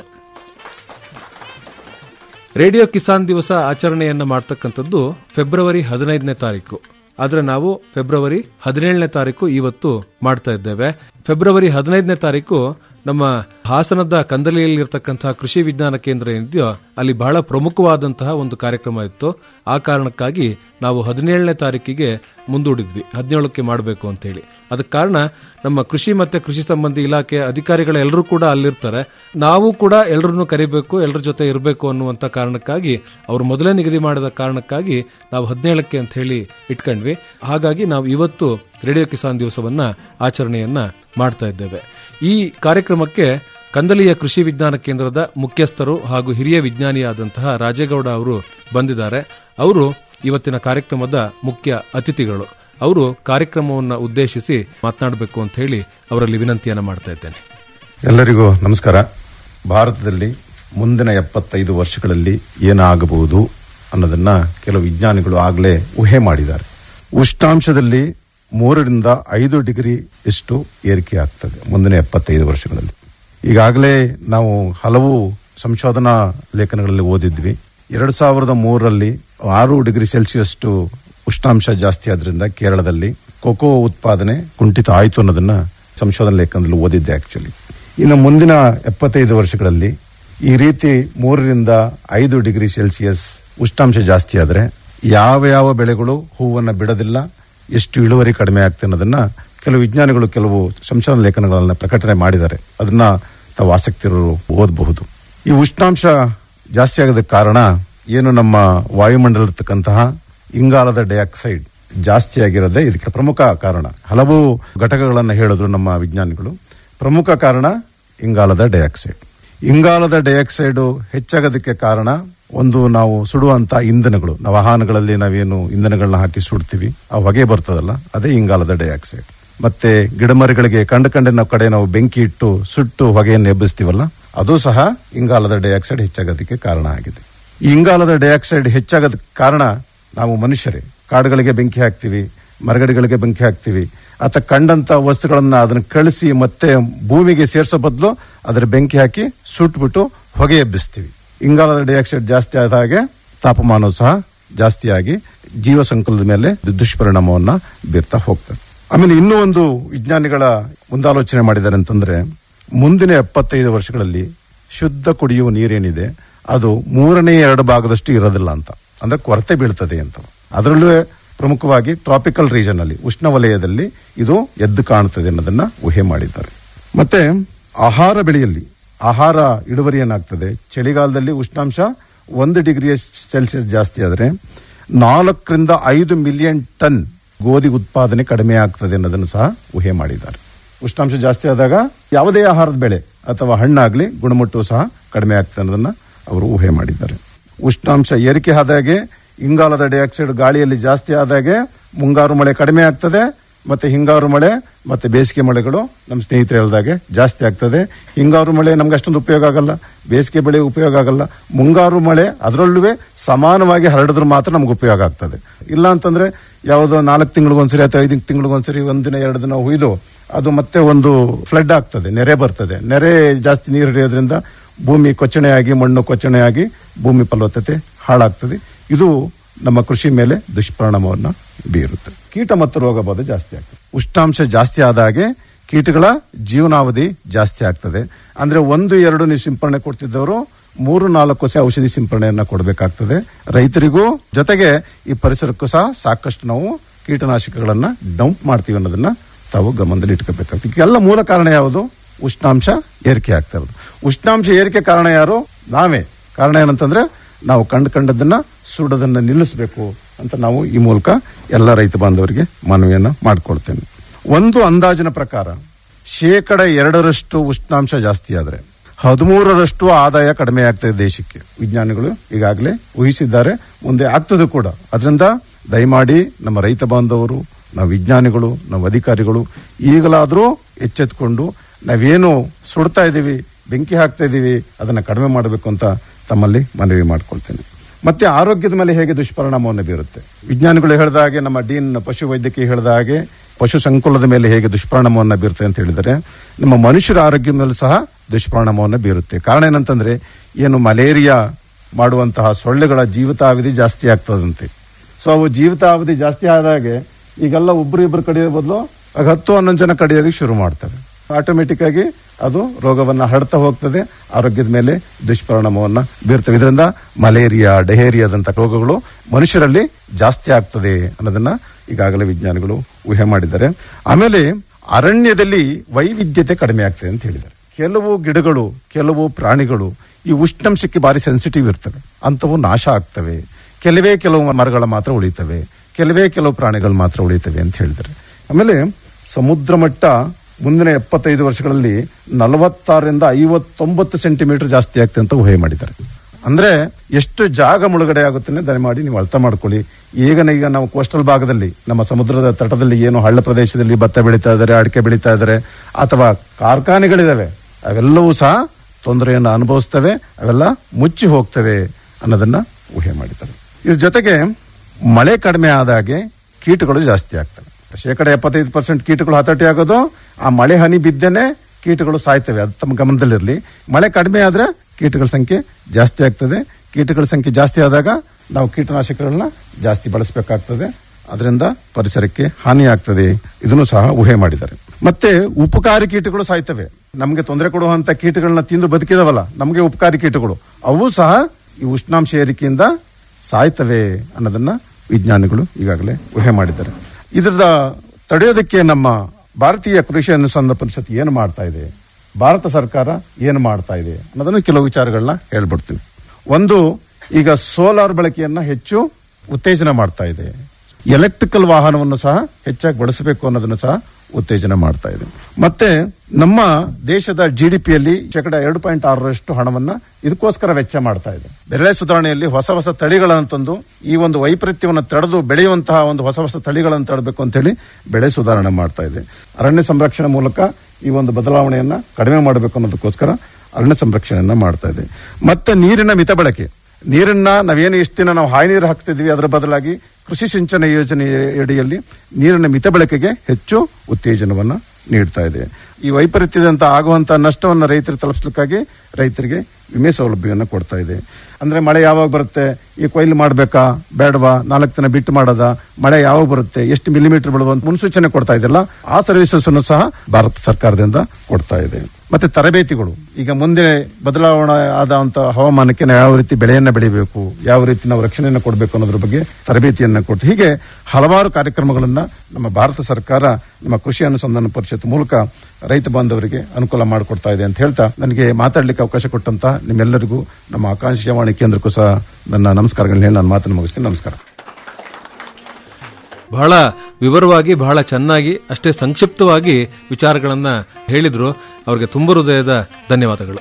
ರೇಡಿಯೋ ಕಿಸಾನ್ ದಿವಸ ಆಚರಣೆಯನ್ನ ಮಾಡ್ತಕ್ಕಂಥದ್ದು ಫೆಬ್ರವರಿ ಹದಿನೈದನೇ ತಾರೀಕು ಆದ್ರೆ ನಾವು ಫೆಬ್ರವರಿ ಹದಿನೇಳನೇ ತಾರೀಕು ಇವತ್ತು ಮಾಡ್ತಾ ಇದ್ದೇವೆ ಫೆಬ್ರವರಿ ಹದಿನೈದನೇ ತಾರೀಕು ನಮ್ಮ ಹಾಸನದ ಕಂದಲಿಯಲ್ಲಿರ್ತಕ್ಕಂತಹ ಕೃಷಿ ವಿಜ್ಞಾನ ಕೇಂದ್ರ ಏನಿದೆಯೋ ಅಲ್ಲಿ ಬಹಳ ಪ್ರಮುಖವಾದಂತಹ ಒಂದು ಕಾರ್ಯಕ್ರಮ ಇತ್ತು ಆ ಕಾರಣಕ್ಕಾಗಿ ನಾವು ಹದಿನೇಳನೇ ತಾರೀಕಿಗೆ ಮುಂದೂಡಿದ್ವಿ ಹದಿನೇಳಕ್ಕೆ ಮಾಡಬೇಕು ಅಂತ ಹೇಳಿ ಅದಕ್ಕೆ ಕಾರಣ ನಮ್ಮ ಕೃಷಿ ಮತ್ತೆ ಕೃಷಿ ಸಂಬಂಧಿ ಇಲಾಖೆ ಅಧಿಕಾರಿಗಳೆಲ್ಲರೂ ಕೂಡ ಅಲ್ಲಿರ್ತಾರೆ ನಾವು ಕೂಡ ಎಲ್ಲರನ್ನು ಕರಿಬೇಕು ಎಲ್ಲರ ಜೊತೆ ಇರಬೇಕು ಅನ್ನುವಂತ ಕಾರಣಕ್ಕಾಗಿ ಅವರು ಮೊದಲೇ ನಿಗದಿ ಮಾಡಿದ ಕಾರಣಕ್ಕಾಗಿ ನಾವು ಹದಿನೇಳಕ್ಕೆ ಅಂತ ಹೇಳಿ ಇಟ್ಕೊಂಡ್ವಿ ಹಾಗಾಗಿ ನಾವು ಇವತ್ತು ರೇಡಿಯೋ ಕಿಸಾನ್ ದಿವಸವನ್ನ ಆಚರಣೆಯನ್ನ ಮಾಡ್ತಾ ಇದ್ದೇವೆ ಈ ಕಾರ್ಯಕ್ರಮಕ್ಕೆ ಕಂದಲಿಯ ಕೃಷಿ ವಿಜ್ಞಾನ ಕೇಂದ್ರದ ಮುಖ್ಯಸ್ಥರು ಹಾಗೂ ಹಿರಿಯ ವಿಜ್ಞಾನಿಯಾದಂತಹ ರಾಜೇಗೌಡ ಅವರು ಬಂದಿದ್ದಾರೆ ಅವರು ಇವತ್ತಿನ ಕಾರ್ಯಕ್ರಮದ ಮುಖ್ಯ ಅತಿಥಿಗಳು ಅವರು ಕಾರ್ಯಕ್ರಮವನ್ನು ಉದ್ದೇಶಿಸಿ ಮಾತನಾಡಬೇಕು ಅಂತ ಹೇಳಿ ಅವರಲ್ಲಿ ವಿನಂತಿಯನ್ನ ಮಾಡ್ತಾ ಇದ್ದೇನೆ ಎಲ್ಲರಿಗೂ ನಮಸ್ಕಾರ ಭಾರತದಲ್ಲಿ ಮುಂದಿನ ಎಪ್ಪತ್ತೈದು ವರ್ಷಗಳಲ್ಲಿ ಏನಾಗಬಹುದು ಅನ್ನೋದನ್ನ ಕೆಲವು ವಿಜ್ಞಾನಿಗಳು ಆಗಲೇ ಊಹೆ ಮಾಡಿದ್ದಾರೆ ಉಷ್ಣಾಂಶದಲ್ಲಿ ಮೂರರಿಂದ ಐದು ಡಿಗ್ರಿ ಎಷ್ಟು ಏರಿಕೆ ಆಗ್ತದೆ ಮುಂದಿನ ಎಪ್ಪತ್ತೈದು ವರ್ಷಗಳಲ್ಲಿ ಈಗಾಗಲೇ ನಾವು ಹಲವು ಸಂಶೋಧನಾ ಲೇಖನಗಳಲ್ಲಿ ಓದಿದ್ವಿ ಎರಡ್ ಸಾವಿರದ ಮೂರರಲ್ಲಿ ಆರು ಡಿಗ್ರಿ ಸೆಲ್ಸಿಯಸ್ ಉಷ್ಣಾಂಶ ಜಾಸ್ತಿ ಆದ್ರಿಂದ ಕೇರಳದಲ್ಲಿ ಕೊಕೋ ಉತ್ಪಾದನೆ ಕುಂಠಿತ ಆಯಿತು ಅನ್ನೋದನ್ನ ಸಂಶೋಧನಾ ಲೇಖನದಲ್ಲಿ ಓದಿದ್ದೆ ಆಕ್ಚುಲಿ ಇನ್ನು ಮುಂದಿನ ಎಪ್ಪತ್ತೈದು ವರ್ಷಗಳಲ್ಲಿ ಈ ರೀತಿ ಮೂರರಿಂದ ಐದು ಡಿಗ್ರಿ ಸೆಲ್ಸಿಯಸ್ ಉಷ್ಣಾಂಶ ಜಾಸ್ತಿ ಆದ್ರೆ ಯಾವ ಯಾವ ಬೆಳೆಗಳು ಹೂವನ್ನ ಬಿಡೋದಿಲ್ಲ ಎಷ್ಟು ಇಳುವರಿ ಕಡಿಮೆ ಆಗ್ತದೆ ಅನ್ನೋದನ್ನ ಕೆಲವು ವಿಜ್ಞಾನಿಗಳು ಕೆಲವು ಸಂಶೋಧನಾ ಲೇಖನಗಳನ್ನ ಪ್ರಕಟಣೆ ಮಾಡಿದ್ದಾರೆ ಅದನ್ನ ತಾವು ಆಸಕ್ತಿ ಇರೋರು ಓದಬಹುದು ಈ ಉಷ್ಣಾಂಶ ಜಾಸ್ತಿ ಆಗೋದಕ್ಕೆ ಕಾರಣ ಏನು ನಮ್ಮ ವಾಯುಮಂಡಲದಕ್ಕಂತಹ ಇಂಗಾಲದ ಡೈಆಕ್ಸೈಡ್ ಜಾಸ್ತಿ ಆಗಿರೋದೇ ಇದಕ್ಕೆ ಪ್ರಮುಖ ಕಾರಣ ಹಲವು ಘಟಕಗಳನ್ನು ಹೇಳಿದ್ರು ನಮ್ಮ ವಿಜ್ಞಾನಿಗಳು ಪ್ರಮುಖ ಕಾರಣ ಇಂಗಾಲದ ಡೈಆಕ್ಸೈಡ್ ಇಂಗಾಲದ ಡೈಆಕ್ಸೈಡ್ ಹೆಚ್ಚಾಗೋದಕ್ಕೆ ಕಾರಣ ಒಂದು ನಾವು ಸುಡುವಂತ ಇಂಧನಗಳು ನಾವು ವಾಹನಗಳಲ್ಲಿ ನಾವೇನು ಇಂಧನಗಳನ್ನ ಹಾಕಿ ಸುಡ್ತೀವಿ ಆ ಹೊಗೆ ಬರ್ತದಲ್ಲ ಅದೇ ಇಂಗಾಲದ ಡೈಆಕ್ಸೈಡ್ ಮತ್ತೆ ಗಿಡಮರಿಗಳಿಗೆ ಕಂಡು ಕಂಡಿನ ಕಡೆ ನಾವು ಬೆಂಕಿ ಇಟ್ಟು ಸುಟ್ಟು ಹೊಗೆಯನ್ನು ಎಬ್ಬಿಸ್ತೀವಲ್ಲ ಅದು ಸಹ ಇಂಗಾಲದ ಡೈಆಕ್ಸೈಡ್ ಹೆಚ್ಚಾಗೋದಕ್ಕೆ ಕಾರಣ ಆಗಿದೆ ಈ ಇಂಗಾಲದ ಡೈಆಕ್ಸೈಡ್ ಹೆಚ್ಚಾಗೋದಕ್ಕೆ ಕಾರಣ ನಾವು ಮನುಷ್ಯರೇ ಕಾಡುಗಳಿಗೆ ಬೆಂಕಿ ಹಾಕ್ತಿವಿ ಮರಗಡಿಗಳಿಗೆ ಬೆಂಕಿ ಹಾಕ್ತಿವಿ ಅಥವಾ ಕಂಡಂತ ವಸ್ತುಗಳನ್ನ ಅದನ್ನ ಕಳಿಸಿ ಮತ್ತೆ ಭೂಮಿಗೆ ಸೇರಿಸೋ ಬದಲು ಅದರ ಬೆಂಕಿ ಹಾಕಿ ಸುಟ್ಬಿಟ್ಟು ಹೊಗೆ ಎಬ್ಬಿಸ್ತೀವಿ ಇಂಗಾಲದ ಡೈಆಕ್ಸೈಡ್ ಜಾಸ್ತಿ ಆದ ಹಾಗೆ ತಾಪಮಾನವು ಸಹ ಜಾಸ್ತಿಯಾಗಿ ಜೀವ ಸಂಕುಲದ ಮೇಲೆ ದುಷ್ಪರಿಣಾಮವನ್ನ ಬೀರ್ತಾ ಹೋಗ್ತದೆ ಆಮೇಲೆ ಇನ್ನೂ ಒಂದು ವಿಜ್ಞಾನಿಗಳ ಮುಂದಾಲೋಚನೆ ಮಾಡಿದ್ದಾರೆ ಅಂತಂದ್ರೆ ಮುಂದಿನ ಎಪ್ಪತ್ತೈದು ವರ್ಷಗಳಲ್ಲಿ ಶುದ್ಧ ಕುಡಿಯುವ ನೀರೇನಿದೆ ಅದು ಮೂರನೇ ಎರಡು ಭಾಗದಷ್ಟು ಇರೋದಿಲ್ಲ ಅಂತ ಅಂದ್ರೆ ಕೊರತೆ ಬೀಳ್ತದೆ ಅಂತ ಅದರಲ್ಲೂ ಪ್ರಮುಖವಾಗಿ ಟ್ರಾಪಿಕಲ್ ರೀಜನ್ ಅಲ್ಲಿ ಉಷ್ಣವಲಯದಲ್ಲಿ ಇದು ಎದ್ದು ಕಾಣುತ್ತದೆ ಅನ್ನೋದನ್ನ ಊಹೆ ಮಾಡಿದ್ದಾರೆ ಮತ್ತೆ ಆಹಾರ ಬೆಳೆಯಲ್ಲಿ ಆಹಾರ ಇಳುವರಿ ಏನಾಗ್ತದೆ ಚಳಿಗಾಲದಲ್ಲಿ ಉಷ್ಣಾಂಶ ಒಂದು ಡಿಗ್ರಿ ಸೆಲ್ಸಿಯಸ್ ಜಾಸ್ತಿ ಆದರೆ ನಾಲ್ಕರಿಂದ ಐದು ಮಿಲಿಯನ್ ಟನ್ ಗೋಧಿ ಉತ್ಪಾದನೆ ಕಡಿಮೆ ಆಗ್ತದೆ ಅನ್ನೋದನ್ನು ಸಹ ಊಹೆ ಮಾಡಿದ್ದಾರೆ ಉಷ್ಣಾಂಶ ಜಾಸ್ತಿ ಆದಾಗ ಯಾವುದೇ ಆಹಾರದ ಬೆಳೆ ಅಥವಾ ಹಣ್ಣಾಗ್ಲಿ ಗುಣಮಟ್ಟವು ಸಹ ಕಡಿಮೆ ಆಗ್ತದೆ ಅನ್ನೋದನ್ನ ಅವರು ಊಹೆ ಮಾಡಿದ್ದಾರೆ ಉಷ್ಣಾಂಶ ಏರಿಕೆ ಆದಾಗೆ ಇಂಗಾಲದ ಡೈಆಕ್ಸೈಡ್ ಗಾಳಿಯಲ್ಲಿ ಜಾಸ್ತಿ ಆದಾಗೆ ಮುಂಗಾರು ಮಳೆ ಕಡಿಮೆ ಆಗ್ತದೆ ಮತ್ತೆ ಹಿಂಗಾರು ಮಳೆ ಮತ್ತೆ ಬೇಸಿಗೆ ಮಳೆಗಳು ನಮ್ಮ ಸ್ನೇಹಿತರು ಹೇಳಿದಾಗೆ ಜಾಸ್ತಿ ಆಗ್ತದೆ ಹಿಂಗಾರು ಮಳೆ ನಮ್ಗೆ ಅಷ್ಟೊಂದು ಉಪಯೋಗ ಆಗಲ್ಲ ಬೇಸಿಗೆ ಬೆಳೆ ಉಪಯೋಗ ಆಗಲ್ಲ ಮುಂಗಾರು ಮಳೆ ಅದರಲ್ಲೂ ಸಮಾನವಾಗಿ ಹರಡಿದ್ರೆ ಮಾತ್ರ ನಮ್ಗೆ ಉಪಯೋಗ ಆಗ್ತದೆ ಇಲ್ಲ ಅಂತಂದ್ರೆ ಯಾವುದೋ ನಾಲ್ಕು ತಿಂಗಳಿಗೊಂದ್ಸರಿ ಅಥವಾ ಐದು ತಿಂಗಳಿಗೊಂದ್ಸರಿ ಒಂದಿನ ಎರಡು ದಿನ ಹುಯ್ದು ಅದು ಮತ್ತೆ ಒಂದು ಫ್ಲಡ್ ಆಗ್ತದೆ ನೆರೆ ಬರ್ತದೆ ನೆರೆ ಜಾಸ್ತಿ ನೀರು ಹಿಡಿಯೋದ್ರಿಂದ ಭೂಮಿ ಕೊಚ್ಚಣೆಯಾಗಿ ಮಣ್ಣು ಕೊಚ್ಚಣೆಯಾಗಿ ಭೂಮಿ ಫಲವತ್ತತೆ ಹಾಳಾಗ್ತದೆ ಇದು ನಮ್ಮ ಕೃಷಿ ಮೇಲೆ ದುಷ್ಪರಿಣಾಮವನ್ನು ಬೀರುತ್ತೆ ಕೀಟ ಮತ್ತು ರೋಗ ಬಾಧೆ ಜಾಸ್ತಿ ಆಗ್ತದೆ ಉಷ್ಣಾಂಶ ಜಾಸ್ತಿ ಆದಾಗೆ ಕೀಟಗಳ ಜೀವನಾವಧಿ ಜಾಸ್ತಿ ಆಗ್ತದೆ ಅಂದ್ರೆ ಒಂದು ಎರಡು ನೀವು ಸಿಂಪರಣೆ ಕೊಡ್ತಿದ್ದವರು ಮೂರು ನಾಲ್ಕು ಸಹ ಔಷಧಿ ಸಿಂಪರಣೆಯನ್ನ ಕೊಡಬೇಕಾಗ್ತದೆ ರೈತರಿಗೂ ಜೊತೆಗೆ ಈ ಪರಿಸರಕ್ಕೂ ಸಹ ಸಾಕಷ್ಟು ನಾವು ಕೀಟನಾಶಕಗಳನ್ನ ಡಂಪ್ ಮಾಡ್ತೀವಿ ಅನ್ನೋದನ್ನ ತಾವು ಗಮನದಲ್ಲಿ ಇಟ್ಕೋಬೇಕಾಗ್ತದೆ ಎಲ್ಲ ಮೂಲ ಕಾರಣ ಯಾವುದು ಉಷ್ಣಾಂಶ ಏರಿಕೆ ಆಗ್ತಾ ಇರೋದು ಉಷ್ಣಾಂಶ ಏರಿಕೆ ಕಾರಣ ಯಾರು ನಾವೇ ಕಾರಣ ಏನಂತಂದ್ರೆ ನಾವು ಕಂಡು ಕಂಡದನ್ನ ಸುಡೋದನ್ನ ನಿಲ್ಲಿಸಬೇಕು ಅಂತ ನಾವು ಈ ಮೂಲಕ ಎಲ್ಲ ರೈತ ಬಾಂಧವರಿಗೆ ಮನವಿಯನ್ನ ಮಾಡಿಕೊಳ್ತೇನೆ ಒಂದು ಅಂದಾಜಿನ ಪ್ರಕಾರ ಶೇಕಡ ಎರಡರಷ್ಟು ಉಷ್ಣಾಂಶ ಜಾಸ್ತಿ ಆದ್ರೆ ಹದಿಮೂರರಷ್ಟು ಆದಾಯ ಕಡಿಮೆ ಆಗ್ತದೆ ದೇಶಕ್ಕೆ ವಿಜ್ಞಾನಿಗಳು ಈಗಾಗಲೇ ಊಹಿಸಿದ್ದಾರೆ ಮುಂದೆ ಆಗ್ತದೆ ಕೂಡ ಅದರಿಂದ ದಯಮಾಡಿ ನಮ್ಮ ರೈತ ಬಾಂಧವರು ನಾವು ವಿಜ್ಞಾನಿಗಳು ನಾವು ಅಧಿಕಾರಿಗಳು ಈಗಲಾದರೂ ಎಚ್ಚೆತ್ಕೊಂಡು ನಾವೇನು ಸುಡ್ತಾ ಇದ್ದೀವಿ ಬೆಂಕಿ ಹಾಕ್ತಾ ಇದ್ದೀವಿ ಅದನ್ನು ಕಡಿಮೆ ಮಾಡಬೇಕು ಅಂತ ತಮ್ಮಲ್ಲಿ ಮನವಿ ಮಾಡ್ಕೊಳ್ತೇನೆ ಮತ್ತೆ ಆರೋಗ್ಯದ ಮೇಲೆ ಹೇಗೆ ದುಷ್ಪರಿಣಾಮವನ್ನು ಬೀರುತ್ತೆ ವಿಜ್ಞಾನಿಗಳು ಹೇಳಿದ ಹಾಗೆ ನಮ್ಮ ಡೀನ್ ಪಶು ವೈದ್ಯಕೀಯ ಹೇಳಿದ ಹಾಗೆ ಪಶು ಸಂಕುಲದ ಮೇಲೆ ಹೇಗೆ ದುಷ್ಪರಿಣಾಮವನ್ನು ಬೀರುತ್ತೆ ಅಂತ ಹೇಳಿದರೆ ನಮ್ಮ ಮನುಷ್ಯರ ಆರೋಗ್ಯದ ಮೇಲೆ ಸಹ ದುಷ್ಪರಿಣಾಮವನ್ನು ಬೀರುತ್ತೆ ಕಾರಣ ಏನಂತಂದ್ರೆ ಏನು ಮಲೇರಿಯಾ ಮಾಡುವಂತಹ ಸೊಳ್ಳೆಗಳ ಜೀವಿತಾವಧಿ ಜಾಸ್ತಿ ಆಗ್ತದಂತೆ ಸೊ ಅವು ಜೀವಿತಾವಧಿ ಜಾಸ್ತಿ ಆದಾಗೆ ಈಗೆಲ್ಲ ಒಬ್ರು ಇಬ್ರು ಕಡಿಯೋ ಬದಲು ಆಗ ಹತ್ತು ಹನ್ನೊಂದು ಜನ ಕಡಿಯೋದಕ್ಕೆ ಶುರು ಮಾಡ್ತಾರೆ ಆಟೋಮೆಟಿಕ್ ಆಗಿ ಅದು ರೋಗವನ್ನ ಹರಡ್ತಾ ಹೋಗ್ತದೆ ಆರೋಗ್ಯದ ಮೇಲೆ ದುಷ್ಪರಿಣಾಮವನ್ನ ಬೀರ್ತವೆ ಇದರಿಂದ ಮಲೇರಿಯಾ ಡೆಹೇರಿಯಾದಂತ ರೋಗಗಳು ಮನುಷ್ಯರಲ್ಲಿ ಜಾಸ್ತಿ ಆಗ್ತದೆ ಅನ್ನೋದನ್ನ ಈಗಾಗಲೇ ವಿಜ್ಞಾನಿಗಳು ಊಹೆ ಮಾಡಿದ್ದಾರೆ ಆಮೇಲೆ ಅರಣ್ಯದಲ್ಲಿ ವೈವಿಧ್ಯತೆ ಕಡಿಮೆ ಆಗ್ತದೆ ಅಂತ ಹೇಳಿದ್ದಾರೆ ಕೆಲವು ಗಿಡಗಳು ಕೆಲವು ಪ್ರಾಣಿಗಳು ಈ ಉಷ್ಣಾಂಶಕ್ಕೆ ಭಾರಿ ಸೆನ್ಸಿಟಿವ್ ಇರ್ತವೆ ಅಂತವು ನಾಶ ಆಗ್ತವೆ ಕೆಲವೇ ಕೆಲವು ಮರಗಳ ಮಾತ್ರ ಉಳಿತವೆ ಕೆಲವೇ ಕೆಲವು ಪ್ರಾಣಿಗಳು ಮಾತ್ರ ಉಳಿತವೆ ಅಂತ ಹೇಳಿದ್ದಾರೆ ಆಮೇಲೆ ಸಮುದ್ರ ಮಟ್ಟ ಮುಂದಿನ ಎಪ್ಪತ್ತೈದು ವರ್ಷಗಳಲ್ಲಿ ನಲವತ್ತಾರರಿಂದ ಐವತ್ತೊಂಬತ್ತು ಸೆಂಟಿಮೀಟರ್ ಜಾಸ್ತಿ ಆಗ್ತದೆ ಅಂತ ಊಹೆ ಮಾಡಿದ್ದಾರೆ ಅಂದ್ರೆ ಎಷ್ಟು ಜಾಗ ಮುಳುಗಡೆ ಆಗುತ್ತೆ ದಯಮಾಡಿ ನೀವು ಅರ್ಥ ಮಾಡ್ಕೊಳ್ಳಿ ಈಗ ಈಗ ನಾವು ಕೋಸ್ಟಲ್ ಭಾಗದಲ್ಲಿ ನಮ್ಮ ಸಮುದ್ರದ ತಟದಲ್ಲಿ ಏನು ಹಳ್ಳ ಪ್ರದೇಶದಲ್ಲಿ ಭತ್ತ ಬೆಳೀತಾ ಇದ್ದಾರೆ ಅಡಿಕೆ ಬೆಳೀತಾ ಇದ್ದಾರೆ ಅಥವಾ ಕಾರ್ಖಾನೆಗಳಿದಾವೆ ಅವೆಲ್ಲವೂ ಸಹ ತೊಂದರೆಯನ್ನು ಅನುಭವಿಸ್ತವೆ ಅವೆಲ್ಲ ಮುಚ್ಚಿ ಹೋಗ್ತವೆ ಅನ್ನೋದನ್ನ ಊಹೆ ಮಾಡಿದ್ದಾರೆ ಇದ್ರ ಜೊತೆಗೆ ಮಳೆ ಕಡಿಮೆ ಆದಾಗೆ ಕೀಟಗಳು ಜಾಸ್ತಿ ಆಗ್ತವೆ ಶೇಕಡ ಎಪ್ಪತ್ತೈದು ಪರ್ಸೆಂಟ್ ಕೀಟಗಳು ಹತೋಟಿ ಆಗೋದು ಆ ಮಳೆ ಹನಿ ಬಿದ್ದೇನೆ ಕೀಟಗಳು ಸಾಯ್ತವೆ ಅದು ತಮ್ಮ ಗಮನದಲ್ಲಿರಲಿ ಮಳೆ ಕಡಿಮೆ ಆದ್ರೆ ಕೀಟಗಳ ಸಂಖ್ಯೆ ಜಾಸ್ತಿ ಆಗ್ತದೆ ಕೀಟಗಳ ಸಂಖ್ಯೆ ಜಾಸ್ತಿ ಆದಾಗ ನಾವು ಕೀಟನಾಶಕಗಳನ್ನ ಜಾಸ್ತಿ ಬಳಸಬೇಕಾಗ್ತದೆ ಅದರಿಂದ ಪರಿಸರಕ್ಕೆ ಹಾನಿ ಆಗ್ತದೆ ಇದನ್ನು ಸಹ ಊಹೆ ಮಾಡಿದ್ದಾರೆ ಮತ್ತೆ ಉಪಕಾರಿ ಕೀಟಗಳು ಸಾಯ್ತವೆ ನಮಗೆ ತೊಂದರೆ ಕೊಡುವಂತ ಕೀಟಗಳನ್ನ ತಿಂದು ಬದುಕಿದವಲ್ಲ ನಮಗೆ ಉಪಕಾರಿ ಕೀಟಗಳು ಅವು ಸಹ ಈ ಉಷ್ಣಾಂಶ ಏರಿಕೆಯಿಂದ ಸಾಯ್ತವೆ ಅನ್ನೋದನ್ನ ವಿಜ್ಞಾನಿಗಳು ಈಗಾಗಲೇ ಊಹೆ ಮಾಡಿದ್ದಾರೆ ಇದರ ತಡೆಯೋದಕ್ಕೆ ನಮ್ಮ ಭಾರತೀಯ ಕೃಷಿ ಅನುಸಂಧಾನ ಪರಿಷತ್ ಏನು ಮಾಡ್ತಾ ಇದೆ ಭಾರತ ಸರ್ಕಾರ ಏನು ಮಾಡ್ತಾ ಇದೆ ಅನ್ನೋದನ್ನು ಕೆಲವು ವಿಚಾರಗಳನ್ನ ಹೇಳ್ಬಿಡ್ತೀನಿ ಒಂದು ಈಗ ಸೋಲಾರ್ ಬಳಕೆಯನ್ನ ಹೆಚ್ಚು ಉತ್ತೇಜನ ಮಾಡ್ತಾ ಇದೆ ಎಲೆಕ್ಟ್ರಿಕಲ್ ವಾಹನವನ್ನು ಸಹ ಹೆಚ್ಚಾಗಿ ಬಳಸಬೇಕು ಅನ್ನೋದನ್ನು ಸಹ ಉತ್ತೇಜನ ಮಾಡ್ತಾ ಇದೆ ಮತ್ತೆ ನಮ್ಮ ದೇಶದ ಜಿಡಿಪಿಯಲ್ಲಿ ಶೇಕಡ ಎರಡು ಪಾಯಿಂಟ್ ಆರರಷ್ಟು ಹಣವನ್ನ ಇದಕ್ಕೋಸ್ಕರ ವೆಚ್ಚ ಮಾಡ್ತಾ ಇದೆ ಬೆಳೆ ಸುಧಾರಣೆಯಲ್ಲಿ ಹೊಸ ಹೊಸ ತಳಿಗಳನ್ನು ತಂದು ಈ ಒಂದು ವೈಪರೀತ್ಯವನ್ನು ತಡೆದು ಬೆಳೆಯುವಂತಹ ಒಂದು ಹೊಸ ಹೊಸ ತಳಿಗಳನ್ನು ತಡಬೇಕು ಅಂತ ಹೇಳಿ ಬೆಳೆ ಸುಧಾರಣೆ ಮಾಡ್ತಾ ಇದೆ ಅರಣ್ಯ ಸಂರಕ್ಷಣೆ ಮೂಲಕ ಈ ಒಂದು ಬದಲಾವಣೆಯನ್ನ ಕಡಿಮೆ ಮಾಡಬೇಕು ಅನ್ನೋದಕ್ಕೋಸ್ಕರ ಅರಣ್ಯ ಸಂರಕ್ಷಣೆಯನ್ನ ಮಾಡ್ತಾ ಇದೆ ಮತ್ತೆ ನೀರಿನ ಮಿತ ಬಳಕೆ ನೀರನ್ನ ನಾವೇನು ಇಷ್ಟು ದಿನ ನಾವು ಹಾಯಿ ನೀರು ಹಾಕ್ತಿದ್ವಿ ಅದರ ಬದಲಾಗಿ ಕೃಷಿ ಸಿಂಚನ ಯೋಜನೆ ಅಡಿಯಲ್ಲಿ ನೀರಿನ ಮಿತ ಬಳಕೆಗೆ ಹೆಚ್ಚು ಉತ್ತೇಜನವನ್ನ ನೀಡ್ತಾ ಇದೆ ಈ ವೈಪರೀತ್ಯದಂತ ಆಗುವಂತ ನಷ್ಟವನ್ನು ರೈತರಿಗೆ ತಲುಪಿಸ್ಲಿಕ್ಕಾಗಿ ರೈತರಿಗೆ ವಿಮೆ ಸೌಲಭ್ಯವನ್ನು ಕೊಡ್ತಾ ಇದೆ ಅಂದ್ರೆ ಮಳೆ ಯಾವಾಗ ಬರುತ್ತೆ ಈ ಕೊಯ್ಲು ಮಾಡಬೇಕಾ ಬೇಡವಾ ನಾಲ್ಕು ದಿನ ಬಿಟ್ಟು ಮಾಡೋದ ಮಳೆ ಯಾವಾಗ ಬರುತ್ತೆ ಎಷ್ಟು ಮಿಲಿಮೀಟರ್ ಬೀಳುವ ಅಂತ ಮುನ್ಸೂಚನೆ ಕೊಡ್ತಾ ಇದೆಯಲ್ಲ ಆ ಸರ್ವಿಸಸ್ ಅನ್ನು ಸಹ ಭಾರತ ಸರ್ಕಾರದಿಂದ ಕೊಡ್ತಾ ಇದೆ ಮತ್ತೆ ತರಬೇತಿಗಳು ಈಗ ಮುಂದೆ ಬದಲಾವಣೆ ಆದಂತ ಹವಾಮಾನಕ್ಕೆ ನಾವು ಯಾವ ರೀತಿ ಬೆಳೆಯನ್ನ ಬೆಳಿಬೇಕು ಯಾವ ರೀತಿ ನಾವು ರಕ್ಷಣೆಯನ್ನು ಕೊಡಬೇಕು ಅನ್ನೋದ್ರ ಬಗ್ಗೆ ತರಬೇತಿಯನ್ನ ಕೊಟ್ಟು ಹೀಗೆ ಹಲವಾರು ಕಾರ್ಯಕ್ರಮಗಳನ್ನ ನಮ್ಮ ಭಾರತ ಸರ್ಕಾರ ನಮ್ಮ ಕೃಷಿ ಅನುಸಂಧಾನ ಪರಿಷತ್ ಮೂಲಕ ರೈತ ಬಾಂಧವರಿಗೆ ಅನುಕೂಲ ಮಾಡಿಕೊಡ್ತಾ ಇದೆ ಅಂತ ಹೇಳ್ತಾ ನನಗೆ ಮಾತಾಡಲಿಕ್ಕೆ ಅವಕಾಶ ಕೊಟ್ಟಂತ ನಿಮ್ಮೆಲ್ಲರಿಗೂ ನಮ್ಮ ಆಕಾಶವಾಣಿ ಕೇಂದ್ರಕ್ಕೂ ಸಹ ನನ್ನ ನಮಸ್ಕಾರಗಳನ್ನ ಹೇಳಿ ನಾನು ಮಾತನ್ನು ಮುಗಿಸ್ತೀನಿ ನಮಸ್ಕಾರ ಬಹಳ ವಿವರವಾಗಿ ಬಹಳ ಚೆನ್ನಾಗಿ ಅಷ್ಟೇ ಸಂಕ್ಷಿಪ್ತವಾಗಿ ವಿಚಾರಗಳನ್ನ ಹೇಳಿದ್ರು ಅವರಿಗೆ ತುಂಬ ಹೃದಯದ ಧನ್ಯವಾದಗಳು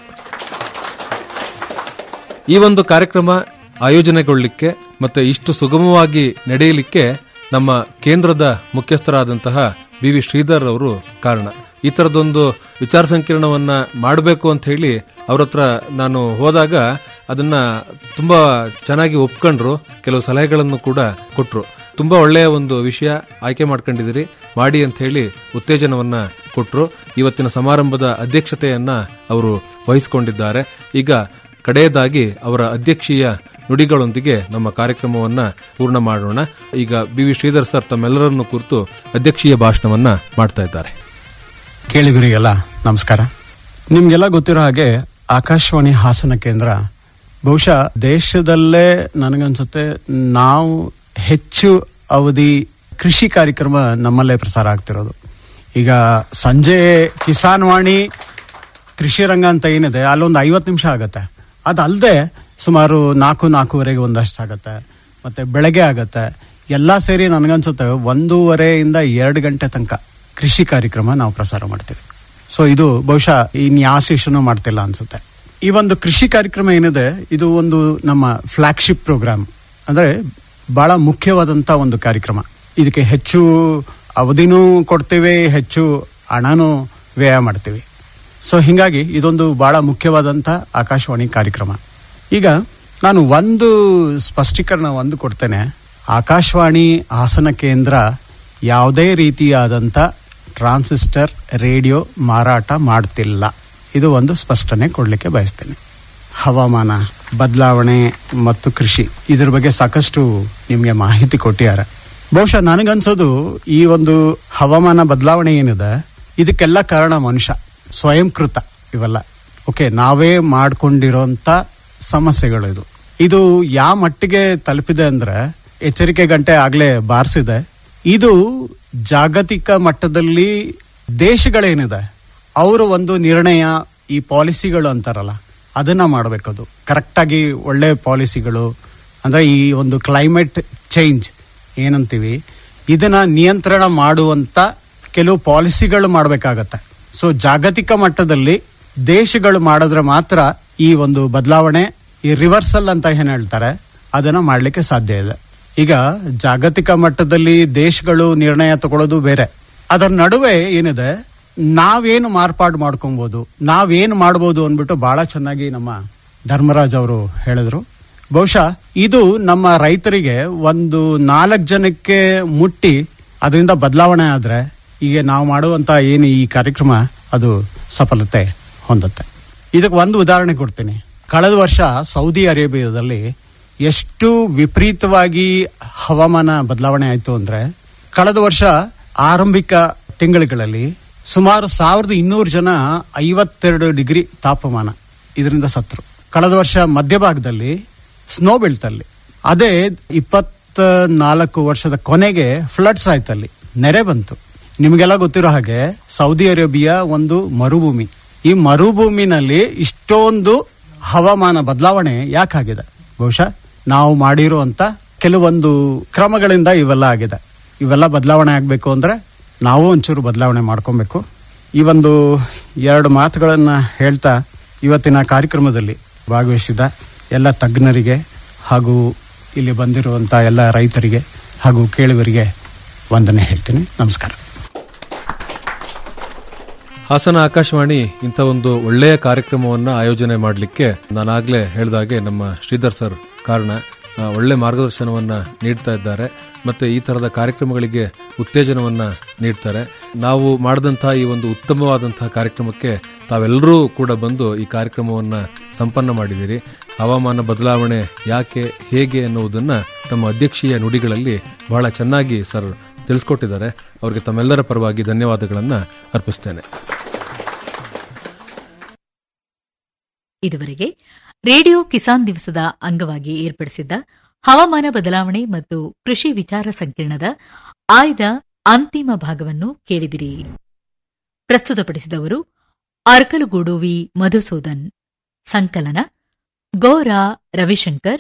ಈ ಒಂದು ಕಾರ್ಯಕ್ರಮ ಆಯೋಜನೆಗೊಳ್ಳಲಿಕ್ಕೆ ಮತ್ತೆ ಇಷ್ಟು ಸುಗಮವಾಗಿ ನಡೆಯಲಿಕ್ಕೆ ನಮ್ಮ ಕೇಂದ್ರದ ಮುಖ್ಯಸ್ಥರಾದಂತಹ ಬಿ ವಿ ಶ್ರೀಧರ್ ಅವರು ಕಾರಣ ಈ ತರದೊಂದು ವಿಚಾರ ಸಂಕಿರಣವನ್ನ ಮಾಡಬೇಕು ಅಂತ ಹೇಳಿ ಅವ್ರ ಹತ್ರ ನಾನು ಹೋದಾಗ ಅದನ್ನ ತುಂಬಾ ಚೆನ್ನಾಗಿ ಒಪ್ಕೊಂಡ್ರು ಕೆಲವು ಸಲಹೆಗಳನ್ನು ಕೂಡ ಕೊಟ್ರು ತುಂಬಾ ಒಳ್ಳೆಯ ಒಂದು ವಿಷಯ ಆಯ್ಕೆ ಮಾಡ್ಕೊಂಡಿದ್ದೀರಿ ಮಾಡಿ ಅಂತ ಹೇಳಿ ಉತ್ತೇಜನವನ್ನ ಕೊಟ್ರು ಇವತ್ತಿನ ಸಮಾರಂಭದ ಅಧ್ಯಕ್ಷತೆಯನ್ನ ಅವರು ವಹಿಸಿಕೊಂಡಿದ್ದಾರೆ ಈಗ ಕಡೆಯದಾಗಿ ಅವರ ಅಧ್ಯಕ್ಷೀಯ ನುಡಿಗಳೊಂದಿಗೆ ನಮ್ಮ ಕಾರ್ಯಕ್ರಮವನ್ನ ಪೂರ್ಣ ಮಾಡೋಣ ಈಗ ಬಿ ವಿ ಶ್ರೀಧರ್ ಸರ್ ತಮ್ಮೆಲ್ಲರನ್ನು ಕುರಿತು ಅಧ್ಯಕ್ಷೀಯ ಭಾಷಣವನ್ನ ಮಾಡ್ತಾ ಇದ್ದಾರೆ ಕೇಳಿಗರಿಗೆಲ್ಲ ನಮಸ್ಕಾರ ನಿಮ್ಗೆಲ್ಲ ಗೊತ್ತಿರೋ ಹಾಗೆ ಆಕಾಶವಾಣಿ ಹಾಸನ ಕೇಂದ್ರ ಬಹುಶಃ ದೇಶದಲ್ಲೇ ನನಗನ್ಸುತ್ತೆ ನಾವು ಹೆಚ್ಚು ಅವಧಿ ಕೃಷಿ ಕಾರ್ಯಕ್ರಮ ನಮ್ಮಲ್ಲೇ ಪ್ರಸಾರ ಆಗ್ತಿರೋದು ಈಗ ಸಂಜೆ ಕಿಸಾನ್ ವಾಣಿ ಕೃಷಿ ರಂಗ ಅಂತ ಏನಿದೆ ಅಲ್ಲೊಂದು ಐವತ್ತು ನಿಮಿಷ ಆಗತ್ತೆ ಅದಲ್ಲದೆ ಸುಮಾರು ನಾಲ್ಕು ನಾಲ್ಕೂವರೆಗೆ ಒಂದಷ್ಟು ಆಗತ್ತೆ ಮತ್ತೆ ಬೆಳಗ್ಗೆ ಆಗತ್ತೆ ಎಲ್ಲ ಸೇರಿ ನನಗನ್ಸುತ್ತೆ ಒಂದೂವರೆಯಿಂದ ಎರಡು ಗಂಟೆ ತನಕ ಕೃಷಿ ಕಾರ್ಯಕ್ರಮ ನಾವು ಪ್ರಸಾರ ಮಾಡ್ತೀವಿ ಸೊ ಇದು ಬಹುಶಃ ಇನ್ ಯಾವ ಸ್ಟೇಷನ್ ಮಾಡ್ತಿಲ್ಲ ಅನ್ಸುತ್ತೆ ಈ ಒಂದು ಕೃಷಿ ಕಾರ್ಯಕ್ರಮ ಏನಿದೆ ಇದು ಒಂದು ನಮ್ಮ ಫ್ಲಾಗ್ಶಿಪ್ ಪ್ರೋಗ್ರಾಮ್ ಅಂದ್ರೆ ಬಹಳ ಮುಖ್ಯವಾದಂತ ಒಂದು ಕಾರ್ಯಕ್ರಮ ಇದಕ್ಕೆ ಹೆಚ್ಚು ಅವಧಿನೂ ಕೊಡ್ತೇವೆ ಹೆಚ್ಚು ಹಣನೂ ವ್ಯಯ ಮಾಡ್ತೀವಿ ಸೊ ಹಿಂಗಾಗಿ ಇದೊಂದು ಬಹಳ ಮುಖ್ಯವಾದಂತ ಆಕಾಶವಾಣಿ ಕಾರ್ಯಕ್ರಮ ಈಗ ನಾನು ಒಂದು ಸ್ಪಷ್ಟೀಕರಣ ಒಂದು ಕೊಡ್ತೇನೆ ಆಕಾಶವಾಣಿ ಹಾಸನ ಕೇಂದ್ರ ಯಾವುದೇ ರೀತಿಯಾದಂತ ಟ್ರಾನ್ಸಿಸ್ಟರ್ ರೇಡಿಯೋ ಮಾರಾಟ ಮಾಡ್ತಿಲ್ಲ ಇದು ಒಂದು ಸ್ಪಷ್ಟನೆ ಕೊಡ್ಲಿಕ್ಕೆ ಬಯಸ್ತೇನೆ ಹವಾಮಾನ ಬದಲಾವಣೆ ಮತ್ತು ಕೃಷಿ ಇದ್ರ ಬಗ್ಗೆ ಸಾಕಷ್ಟು ನಿಮಗೆ ಮಾಹಿತಿ ಕೊಟ್ಟಿದ್ದಾರೆ ಬಹುಶಃ ನನಗನ್ಸೋದು ಈ ಒಂದು ಹವಾಮಾನ ಬದಲಾವಣೆ ಏನಿದೆ ಇದಕ್ಕೆಲ್ಲ ಕಾರಣ ಮನುಷ್ಯ ಸ್ವಯಂಕೃತ ಇವೆಲ್ಲ ಓಕೆ ನಾವೇ ಮಾಡ್ಕೊಂಡಿರೋಂತ ಸಮಸ್ಯೆಗಳು ಇದು ಇದು ಯಾವ ಮಟ್ಟಿಗೆ ತಲುಪಿದೆ ಅಂದ್ರೆ ಎಚ್ಚರಿಕೆ ಗಂಟೆ ಆಗ್ಲೇ ಬಾರಿಸಿದೆ ಇದು ಜಾಗತಿಕ ಮಟ್ಟದಲ್ಲಿ ದೇಶಗಳೇನಿದೆ ಅವರು ಒಂದು ನಿರ್ಣಯ ಈ ಪಾಲಿಸಿಗಳು ಅಂತಾರಲ್ಲ ಅದನ್ನ ಮಾಡಬೇಕದು ಕರೆಕ್ಟ್ ಆಗಿ ಒಳ್ಳೆ ಪಾಲಿಸಿಗಳು ಅಂದ್ರೆ ಈ ಒಂದು ಕ್ಲೈಮೇಟ್ ಚೇಂಜ್ ಏನಂತೀವಿ ಇದನ್ನ ನಿಯಂತ್ರಣ ಮಾಡುವಂತ ಕೆಲವು ಪಾಲಿಸಿಗಳು ಮಾಡಬೇಕಾಗತ್ತೆ ಸೊ ಜಾಗತಿಕ ಮಟ್ಟದಲ್ಲಿ ದೇಶಗಳು ಮಾಡಿದ್ರೆ ಮಾತ್ರ ಈ ಒಂದು ಬದಲಾವಣೆ ಈ ರಿವರ್ಸಲ್ ಅಂತ ಏನ್ ಹೇಳ್ತಾರೆ ಅದನ್ನ ಮಾಡ್ಲಿಕ್ಕೆ ಸಾಧ್ಯ ಇದೆ ಈಗ ಜಾಗತಿಕ ಮಟ್ಟದಲ್ಲಿ ದೇಶಗಳು ನಿರ್ಣಯ ತಗೊಳ್ಳೋದು ಬೇರೆ ಅದರ ನಡುವೆ ಏನಿದೆ ನಾವೇನು ಮಾರ್ಪಾಡು ಮಾಡ್ಕೊಬಹುದು ನಾವೇನು ಮಾಡ್ಬೋದು ಅಂದ್ಬಿಟ್ಟು ಬಹಳ ಚೆನ್ನಾಗಿ ನಮ್ಮ ಧರ್ಮರಾಜ್ ಅವರು ಹೇಳಿದ್ರು ಬಹುಶಃ ಇದು ನಮ್ಮ ರೈತರಿಗೆ ಒಂದು ನಾಲ್ಕು ಜನಕ್ಕೆ ಮುಟ್ಟಿ ಅದರಿಂದ ಬದಲಾವಣೆ ಆದ್ರೆ ಈಗ ನಾವು ಮಾಡುವಂತ ಏನು ಈ ಕಾರ್ಯಕ್ರಮ ಅದು ಸಫಲತೆ ಹೊಂದುತ್ತೆ ಇದಕ್ಕೆ ಒಂದು ಉದಾಹರಣೆ ಕೊಡ್ತೀನಿ ಕಳೆದ ವರ್ಷ ಸೌದಿ ಅರೇಬಿಯಾದಲ್ಲಿ ಎಷ್ಟು ವಿಪರೀತವಾಗಿ ಹವಾಮಾನ ಬದಲಾವಣೆ ಆಯ್ತು ಅಂದ್ರೆ ಕಳೆದ ವರ್ಷ ಆರಂಭಿಕ ತಿಂಗಳುಗಳಲ್ಲಿ ಸುಮಾರು ಸಾವಿರದ ಇನ್ನೂರು ಜನ ಐವತ್ತೆರಡು ಡಿಗ್ರಿ ತಾಪಮಾನ ಇದರಿಂದ ಸತ್ರು ಕಳೆದ ವರ್ಷ ಮಧ್ಯಭಾಗದಲ್ಲಿ ಸ್ನೋ ಬೆಲ್ಟಲ್ಲಿ ಅದೇ ಇಪ್ಪತ್ತ ನಾಲ್ಕು ವರ್ಷದ ಕೊನೆಗೆ ಫ್ಲಡ್ಸ್ ಆಯ್ತಲ್ಲಿ ನೆರೆ ಬಂತು ನಿಮಗೆಲ್ಲ ಗೊತ್ತಿರೋ ಹಾಗೆ ಸೌದಿ ಅರೇಬಿಯಾ ಒಂದು ಮರುಭೂಮಿ ಈ ಮರುಭೂಮಿನಲ್ಲಿ ಇಷ್ಟೊಂದು ಹವಾಮಾನ ಬದಲಾವಣೆ ಯಾಕಾಗಿದೆ ಬಹುಶಃ ನಾವು ಮಾಡಿರುವಂತ ಕೆಲವೊಂದು ಕ್ರಮಗಳಿಂದ ಇವೆಲ್ಲ ಆಗಿದೆ ಇವೆಲ್ಲ ಬದಲಾವಣೆ ಆಗಬೇಕು ಅಂದ್ರೆ ನಾವು ಒಂಚೂರು ಬದಲಾವಣೆ ಮಾಡ್ಕೊಬೇಕು ಈ ಒಂದು ಎರಡು ಮಾತುಗಳನ್ನ ಹೇಳ್ತಾ ಇವತ್ತಿನ ಕಾರ್ಯಕ್ರಮದಲ್ಲಿ ಭಾಗವಹಿಸಿದ ಎಲ್ಲ ತಜ್ಞರಿಗೆ ಹಾಗೂ ಇಲ್ಲಿ ಬಂದಿರುವಂತ ಎಲ್ಲ ರೈತರಿಗೆ ಹಾಗೂ ಕೇಳುವರಿಗೆ ವಂದನೆ ಹೇಳ್ತೀನಿ ನಮಸ್ಕಾರ ಹಾಸನ ಆಕಾಶವಾಣಿ ಇಂಥ ಒಂದು ಒಳ್ಳೆಯ ಕಾರ್ಯಕ್ರಮವನ್ನು ಆಯೋಜನೆ ಮಾಡಲಿಕ್ಕೆ ನಾನಾಗಲೇ ಹೇಳಿದಾಗೆ ನಮ್ಮ ಶ್ರೀಧರ್ ಸರ್ ಕಾರಣ ಆ, ಒಳ್ಳೆ ಮಾರ್ಗದರ್ಶನವನ್ನ ನೀಡ್ತಾ ಇದ್ದಾರೆ ಮತ್ತೆ ಈ ತರದ ಕಾರ್ಯಕ್ರಮಗಳಿಗೆ ಉತ್ತೇಜನವನ್ನ ನೀಡ್ತಾರೆ ನಾವು ಮಾಡಿದಂತಹ ಈ ಒಂದು ಉತ್ತಮವಾದಂತಹ ಕಾರ್ಯಕ್ರಮಕ್ಕೆ ತಾವೆಲ್ಲರೂ ಕೂಡ ಬಂದು ಈ ಕಾರ್ಯಕ್ರಮವನ್ನ ಸಂಪನ್ನ ಮಾಡಿದ್ದೀರಿ ಹವಾಮಾನ ಬದಲಾವಣೆ ಯಾಕೆ ಹೇಗೆ ಎನ್ನುವುದನ್ನ ತಮ್ಮ ಅಧ್ಯಕ್ಷೀಯ ನುಡಿಗಳಲ್ಲಿ ಬಹಳ ಚೆನ್ನಾಗಿ ಸರ್ ತಿಳಿಸ್ಕೊಟ್ಟಿದ್ದಾರೆ ಅವರಿಗೆ ತಮ್ಮೆಲ್ಲರ ಪರವಾಗಿ ಧನ್ಯವಾದಗಳನ್ನ ಅರ್ಪಿಸ್ತೇನೆ ಇದುವರೆಗೆ ರೇಡಿಯೋ ಕಿಸಾನ್ ದಿವಸದ ಅಂಗವಾಗಿ ಏರ್ಪಡಿಸಿದ್ದ ಹವಾಮಾನ ಬದಲಾವಣೆ ಮತ್ತು ಕೃಷಿ ವಿಚಾರ ಸಂಕಿರಣದ ಆಯ್ದ ಅಂತಿಮ ಭಾಗವನ್ನು ಕೇಳಿದಿರಿ ಪ್ರಸ್ತುತಪಡಿಸಿದವರು ಅರ್ಕಲಗೂಡು ವಿ ಮಧುಸೂದನ್ ಸಂಕಲನ ಗೌರಾ ರವಿಶಂಕರ್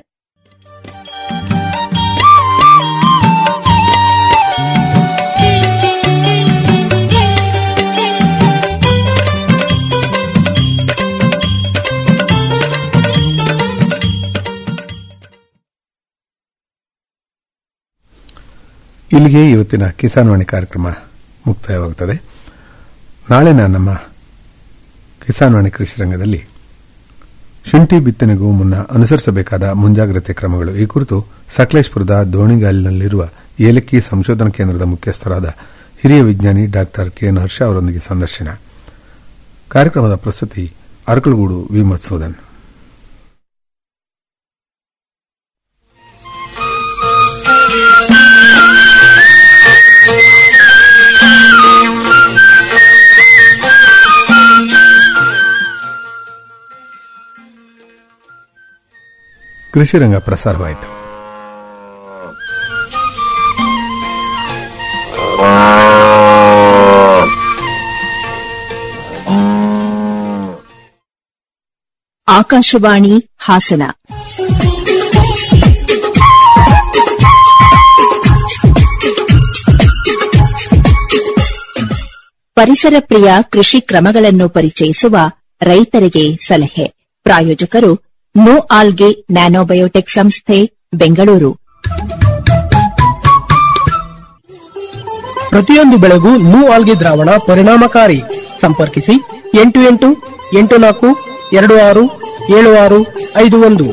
ಇಲ್ಲಿಗೆ ಇವತ್ತಿನ ಕಿಸಾನ್ ವಾಣಿ ಕಾರ್ಯಕ್ರಮ ಮುಕ್ತಾಯವಾಗುತ್ತದೆ ನಾಳಿನ ನಮ್ಮ ಕಿಸಾನ್ ವಾಣಿ ಕೃಷಿ ರಂಗದಲ್ಲಿ ಶುಂಠಿ ಬಿತ್ತನೆಗೂ ಮುನ್ನ ಅನುಸರಿಸಬೇಕಾದ ಮುಂಜಾಗ್ರತೆ ಕ್ರಮಗಳು ಈ ಕುರಿತು ಸಕಲೇಶ್ಪುರದ ದೋಣಿಗಾಲಿನಲ್ಲಿರುವ ಏಲಕ್ಕಿ ಸಂಶೋಧನಾ ಕೇಂದ್ರದ ಮುಖ್ಯಸ್ಥರಾದ ಹಿರಿಯ ವಿಜ್ಞಾನಿ ಡಾಕ್ಟರ್ ಕೆಎನ್ ಹರ್ಷ ಅವರೊಂದಿಗೆ ಸಂದರ್ಶನ ಕಾರ್ಯಕ್ರಮದ ಪ್ರಸ್ತುತಿ ಅರಕಲಗೂಡು ವಿ ಮಧುಸೂದನ್ ಕೃಷಿ ರಂಗ ಪ್ರಸಾರವಾಯಿತು ಆಕಾಶವಾಣಿ ಹಾಸನ ಪರಿಸರ ಪ್ರಿಯ ಕೃಷಿ ಕ್ರಮಗಳನ್ನು ಪರಿಚಯಿಸುವ ರೈತರಿಗೆ ಸಲಹೆ ಪ್ರಾಯೋಜಕರು ನೋ ಆಲ್ಗೆ ನ್ಯಾನೋಬಯೋಟೆಕ್ ಸಂಸ್ಥೆ ಬೆಂಗಳೂರು ಪ್ರತಿಯೊಂದು ಬೆಳೆಗೂ ನೂ ಆಲ್ಗೆ ದ್ರಾವಣ ಪರಿಣಾಮಕಾರಿ ಸಂಪರ್ಕಿಸಿ ಎಂಟು ಎಂಟು ಎಂಟು ನಾಲ್ಕು ಎರಡು ಆರು ಏಳು ಆರು ಐದು ಒಂದು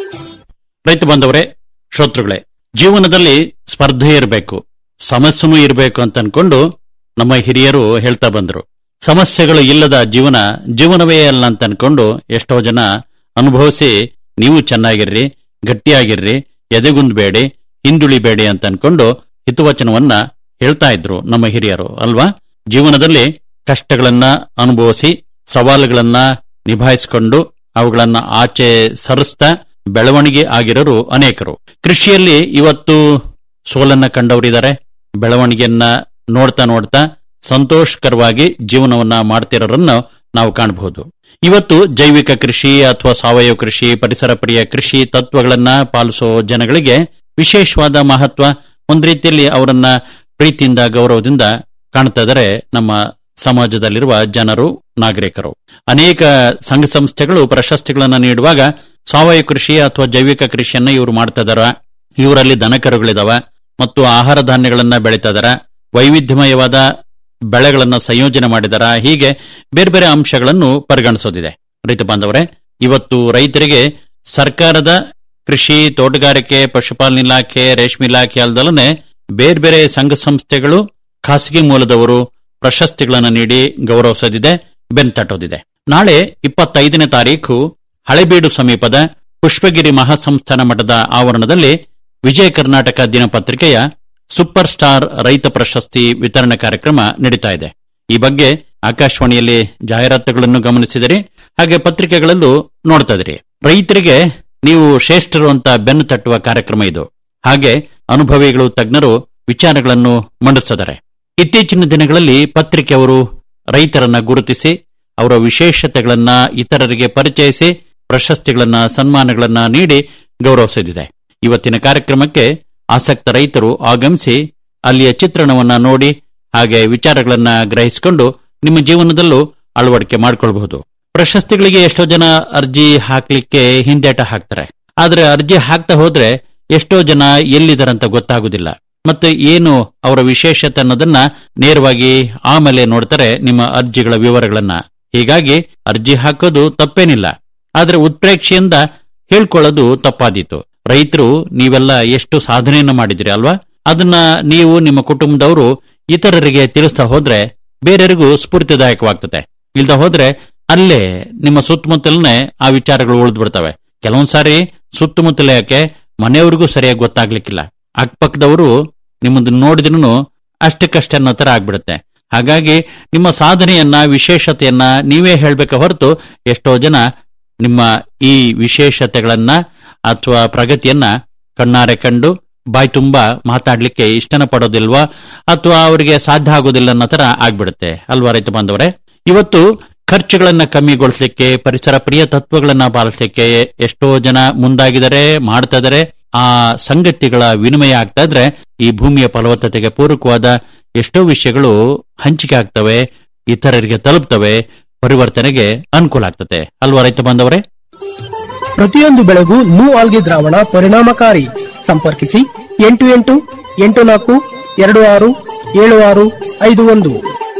ರೈತ ಬಾಂಧವರೇ ಶ್ರೋತೃಗಳೇ ಜೀವನದಲ್ಲಿ ಸ್ಪರ್ಧೆ ಇರಬೇಕು ಸಮಸ್ಯೆನೂ ಇರಬೇಕು ಅಂತ ಅನ್ಕೊಂಡು ನಮ್ಮ ಹಿರಿಯರು ಹೇಳ್ತಾ ಬಂದ್ರು ಸಮಸ್ಯೆಗಳು ಇಲ್ಲದ ಜೀವನ ಜೀವನವೇ ಅಲ್ಲ ಅಂತ ಅನ್ಕೊಂಡು ಎಷ್ಟೋ ಜನ ಅನುಭವಿಸಿ ನೀವು ಚೆನ್ನಾಗಿರ್ರಿ ಗಟ್ಟಿಯಾಗಿರ್ರಿ ಎದೆಗುಂದ್ಬೇಡಿ ಹಿಂದುಳಿಬೇಡಿ ಅಂತ ಅನ್ಕೊಂಡು ಹಿತವಚನವನ್ನ ಹೇಳ್ತಾ ಇದ್ರು ನಮ್ಮ ಹಿರಿಯರು ಅಲ್ವಾ ಜೀವನದಲ್ಲಿ ಕಷ್ಟಗಳನ್ನ ಅನುಭವಿಸಿ ಸವಾಲುಗಳನ್ನ ನಿಭಾಯಿಸಿಕೊಂಡು ಅವುಗಳನ್ನ ಆಚೆ ಸರಿಸ್ತಾ ಬೆಳವಣಿಗೆ ಆಗಿರೋರು ಅನೇಕರು ಕೃಷಿಯಲ್ಲಿ ಇವತ್ತು ಸೋಲನ್ನ ಕಂಡವರಿದ್ದಾರೆ ಬೆಳವಣಿಗೆಯನ್ನ ನೋಡ್ತಾ ನೋಡ್ತಾ ಸಂತೋಷಕರವಾಗಿ ಜೀವನವನ್ನ ಮಾಡ್ತಿರೋರನ್ನು ನಾವು ಕಾಣಬಹುದು ಇವತ್ತು ಜೈವಿಕ ಕೃಷಿ ಅಥವಾ ಸಾವಯವ ಕೃಷಿ ಪರಿಸರ ಪ್ರಿಯ ಕೃಷಿ ತತ್ವಗಳನ್ನ ಪಾಲಿಸೋ ಜನಗಳಿಗೆ ವಿಶೇಷವಾದ ಮಹತ್ವ ಒಂದ್ ರೀತಿಯಲ್ಲಿ ಅವರನ್ನ ಪ್ರೀತಿಯಿಂದ ಗೌರವದಿಂದ ಕಾಣ್ತಾ ಇದ್ದಾರೆ ನಮ್ಮ ಸಮಾಜದಲ್ಲಿರುವ ಜನರು ನಾಗರಿಕರು ಅನೇಕ ಸಂಘ ಸಂಸ್ಥೆಗಳು ಪ್ರಶಸ್ತಿಗಳನ್ನ ನೀಡುವಾಗ ಸಾವಯವ ಕೃಷಿ ಅಥವಾ ಜೈವಿಕ ಕೃಷಿಯನ್ನ ಇವರು ಮಾಡ್ತಾ ಇದಾರ ಇವರಲ್ಲಿ ದನಕರುಗಳಿದಾವ ಮತ್ತು ಆಹಾರ ಧಾನ್ಯಗಳನ್ನ ಬೆಳೀತಾ ಇದಾರ ವೈವಿಧ್ಯಮಯವಾದ ಬೆಳೆಗಳನ್ನ ಸಂಯೋಜನೆ ಮಾಡಿದಾರ ಹೀಗೆ ಬೇರೆ ಬೇರೆ ಅಂಶಗಳನ್ನು ಪರಿಗಣಿಸೋದಿದೆ ರೈತ ಬಾಂಧವರೇ ಇವತ್ತು ರೈತರಿಗೆ ಸರ್ಕಾರದ ಕೃಷಿ ತೋಟಗಾರಿಕೆ ಪಶುಪಾಲನಾ ಇಲಾಖೆ ರೇಷ್ಮೆ ಇಲಾಖೆ ಅಲ್ಲದಲ್ಲೇ ಬೇರೆ ಬೇರೆ ಸಂಘ ಸಂಸ್ಥೆಗಳು ಖಾಸಗಿ ಮೂಲದವರು ಪ್ರಶಸ್ತಿಗಳನ್ನು ನೀಡಿ ಗೌರವಿಸೋದಿದೆ ಬೆನ್ತಟ್ಟೋದಿದೆ ನಾಳೆ ಇಪ್ಪತ್ತೈದನೇ ತಾರೀಖು ಹಳೆಬೀಡು ಸಮೀಪದ ಪುಷ್ಪಗಿರಿ ಮಹಾಸಂಸ್ಥಾನ ಮಠದ ಆವರಣದಲ್ಲಿ ವಿಜಯ ಕರ್ನಾಟಕ ದಿನಪತ್ರಿಕೆಯ ಸೂಪರ್ ಸ್ಟಾರ್ ರೈತ ಪ್ರಶಸ್ತಿ ವಿತರಣೆ ಕಾರ್ಯಕ್ರಮ ನಡೀತಾ ಇದೆ ಈ ಬಗ್ಗೆ ಆಕಾಶವಾಣಿಯಲ್ಲಿ ಜಾಹೀರಾತುಗಳನ್ನು ಗಮನಿಸಿದಿರಿ ಹಾಗೆ ಪತ್ರಿಕೆಗಳಲ್ಲೂ ನೋಡ್ತಾ ಇದ್ರಿ ರೈತರಿಗೆ ನೀವು ಶ್ರೇಷ್ಠರು ಅಂತ ಬೆನ್ನು ತಟ್ಟುವ ಕಾರ್ಯಕ್ರಮ ಇದು ಹಾಗೆ ಅನುಭವಿಗಳು ತಜ್ಞರು ವಿಚಾರಗಳನ್ನು ಮಂಡಿಸಿದ್ದಾರೆ ಇತ್ತೀಚಿನ ದಿನಗಳಲ್ಲಿ ಪತ್ರಿಕೆಯವರು ರೈತರನ್ನ ಗುರುತಿಸಿ ಅವರ ವಿಶೇಷತೆಗಳನ್ನ ಇತರರಿಗೆ ಪರಿಚಯಿಸಿ ಪ್ರಶಸ್ತಿಗಳನ್ನ ಸನ್ಮಾನಗಳನ್ನ ನೀಡಿ ಗೌರವಿಸಿದೆ ಇವತ್ತಿನ ಕಾರ್ಯಕ್ರಮಕ್ಕೆ ಆಸಕ್ತ ರೈತರು ಆಗಮಿಸಿ ಅಲ್ಲಿಯ ಚಿತ್ರಣವನ್ನ ನೋಡಿ ಹಾಗೆ ವಿಚಾರಗಳನ್ನ ಗ್ರಹಿಸಿಕೊಂಡು ನಿಮ್ಮ ಜೀವನದಲ್ಲೂ ಅಳವಡಿಕೆ ಮಾಡಿಕೊಳ್ಳಬಹುದು ಪ್ರಶಸ್ತಿಗಳಿಗೆ ಎಷ್ಟೋ ಜನ ಅರ್ಜಿ ಹಾಕ್ಲಿಕ್ಕೆ ಹಿಂದೇಟ ಹಾಕ್ತಾರೆ ಆದ್ರೆ ಅರ್ಜಿ ಹಾಕ್ತಾ ಹೋದ್ರೆ ಎಷ್ಟೋ ಜನ ಎಲ್ಲಿದಾರಂತ ಗೊತ್ತಾಗುದಿಲ್ಲ ಮತ್ತೆ ಏನು ಅವರ ವಿಶೇಷತೆ ಅನ್ನೋದನ್ನ ನೇರವಾಗಿ ಆಮೇಲೆ ನೋಡ್ತಾರೆ ನಿಮ್ಮ ಅರ್ಜಿಗಳ ವಿವರಗಳನ್ನ ಹೀಗಾಗಿ ಅರ್ಜಿ ಹಾಕೋದು ತಪ್ಪೇನಿಲ್ಲ ಆದ್ರೆ ಉತ್ಪ್ರೇಕ್ಷೆಯಿಂದ ಹೇಳ್ಕೊಳ್ಳೋದು ತಪ್ಪಾದೀತು ರೈತರು ನೀವೆಲ್ಲ ಎಷ್ಟು ಸಾಧನೆಯನ್ನ ಮಾಡಿದಿರಿ ಅಲ್ವಾ ಅದನ್ನ ನೀವು ನಿಮ್ಮ ಕುಟುಂಬದವರು ಇತರರಿಗೆ ತಿಳಿಸ್ತಾ ಹೋದ್ರೆ ಬೇರೆಯವರಿಗೂ ಸ್ಫೂರ್ತಿದಾಯಕವಾಗ್ತದೆ ಇಲ್ದ ಹೋದ್ರೆ ಅಲ್ಲೇ ನಿಮ್ಮ ಸುತ್ತಮುತ್ತಲನೇ ಆ ವಿಚಾರಗಳು ಉಳಿದು ಬಿಡ್ತವೆ ಕೆಲವೊಂದ್ ಸಾರಿ ಸುತ್ತಮುತ್ತಲ ಯಾಕೆ ಮನೆಯವ್ರಿಗೂ ಸರಿಯಾಗಿ ಗೊತ್ತಾಗ್ಲಿಕ್ಕಿಲ್ಲ ಅಕ್ಕಪಕ್ಕದವರು ನಿಮ್ಮದು ನೋಡಿದ್ರೂ ಅಷ್ಟಕ್ಕಷ್ಟೇ ಅನ್ನೋ ತರ ಆಗ್ಬಿಡುತ್ತೆ ಹಾಗಾಗಿ ನಿಮ್ಮ ಸಾಧನೆಯನ್ನ ವಿಶೇಷತೆಯನ್ನ ನೀವೇ ಹೇಳ್ಬೇಕ ಹೊರತು ಎಷ್ಟೋ ಜನ ನಿಮ್ಮ ಈ ವಿಶೇಷತೆಗಳನ್ನ ಅಥವಾ ಪ್ರಗತಿಯನ್ನ ಕಣ್ಣಾರೆ ಕಂಡು ಬಾಯಿ ತುಂಬಾ ಮಾತಾಡ್ಲಿಕ್ಕೆ ಇಷ್ಟನ ಪಡೋದಿಲ್ವಾ ಅಥವಾ ಅವರಿಗೆ ಸಾಧ್ಯ ಆಗೋದಿಲ್ಲ ಅನ್ನೋ ತರ ಆಗ್ಬಿಡುತ್ತೆ ಅಲ್ವಾ ರೈತ ಬಾಂಧವರೇ ಇವತ್ತು ಖರ್ಚುಗಳನ್ನ ಕಮ್ಮಿಗೊಳಿಸಲಿಕ್ಕೆ ಪರಿಸರ ಪ್ರಿಯ ತತ್ವಗಳನ್ನ ಪಾಲಿಸಲಿಕ್ಕೆ ಎಷ್ಟೋ ಜನ ಮುಂದಾಗಿದ್ದಾರೆ ಮಾಡ್ತಾ ಇದಾರೆ ಆ ಸಂಗತಿಗಳ ವಿನಿಮಯ ಆಗ್ತಾ ಇದ್ರೆ ಈ ಭೂಮಿಯ ಫಲವತ್ತತೆಗೆ ಪೂರಕವಾದ ಎಷ್ಟೋ ವಿಷಯಗಳು ಹಂಚಿಕೆ ಆಗ್ತವೆ ಇತರರಿಗೆ ತಲುಪ್ತವೆ ಪರಿವರ್ತನೆಗೆ ಅನುಕೂಲ ಆಗ್ತದೆ ಅಲ್ವಾ ರೈತ ಬಾಂಧವರೇ ಪ್ರತಿಯೊಂದು ಬೆಳೆಗೂ ನೂ ಆಲ್ಗೆ ದ್ರಾವಣ ಪರಿಣಾಮಕಾರಿ ಸಂಪರ್ಕಿಸಿ ಎಂಟು ಎಂಟು ಎಂಟು ನಾಲ್ಕು ಎರಡು ಆರು ಏಳು ಆರು ಐದು ಒಂದು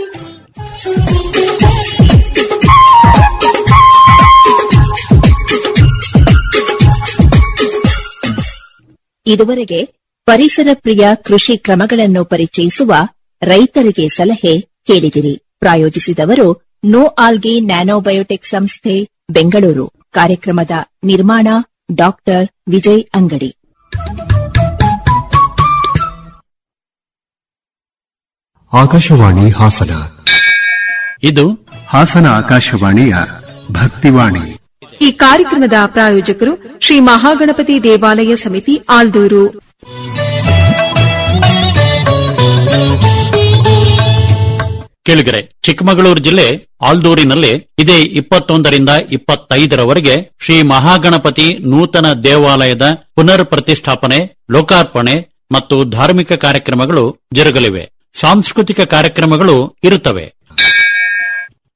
ಇದುವರೆಗೆ ಪರಿಸರ ಪ್ರಿಯ ಕೃಷಿ ಕ್ರಮಗಳನ್ನು ಪರಿಚಯಿಸುವ ರೈತರಿಗೆ ಸಲಹೆ ಕೇಳಿದಿರಿ ಪ್ರಾಯೋಜಿಸಿದವರು ನೋ ಆಲ್ಗೆ ನ್ಯಾನೋಬಯೋಟೆಕ್ ಸಂಸ್ಥೆ ಬೆಂಗಳೂರು ಕಾರ್ಯಕ್ರಮದ ನಿರ್ಮಾಣ ಡಾಕ್ಟರ್ ವಿಜಯ್ ಅಂಗಡಿ ಆಕಾಶವಾಣಿ ಹಾಸನ ಇದು ಹಾಸನ ಆಕಾಶವಾಣಿಯ ಭಕ್ತಿವಾಣಿ ಈ ಕಾರ್ಯಕ್ರಮದ ಪ್ರಾಯೋಜಕರು ಶ್ರೀ ಮಹಾಗಣಪತಿ ದೇವಾಲಯ ಸಮಿತಿ ಆಲ್ದೂರು ಕೇಳಿಗರೆ ಚಿಕ್ಕಮಗಳೂರು ಜಿಲ್ಲೆ ಆಲ್ದೂರಿನಲ್ಲಿ ಇದೇ ಇಪ್ಪತ್ತೊಂದರಿಂದ ಇಪ್ಪತ್ತೈದರವರೆಗೆ ಶ್ರೀ ಮಹಾಗಣಪತಿ ನೂತನ ದೇವಾಲಯದ ಪುನರ್ ಪ್ರತಿಷ್ಠಾಪನೆ ಲೋಕಾರ್ಪಣೆ ಮತ್ತು ಧಾರ್ಮಿಕ ಕಾರ್ಯಕ್ರಮಗಳು ಜರುಗಲಿವೆ ಸಾಂಸ್ಕೃತಿಕ ಕಾರ್ಯಕ್ರಮಗಳು ಇರುತ್ತವೆ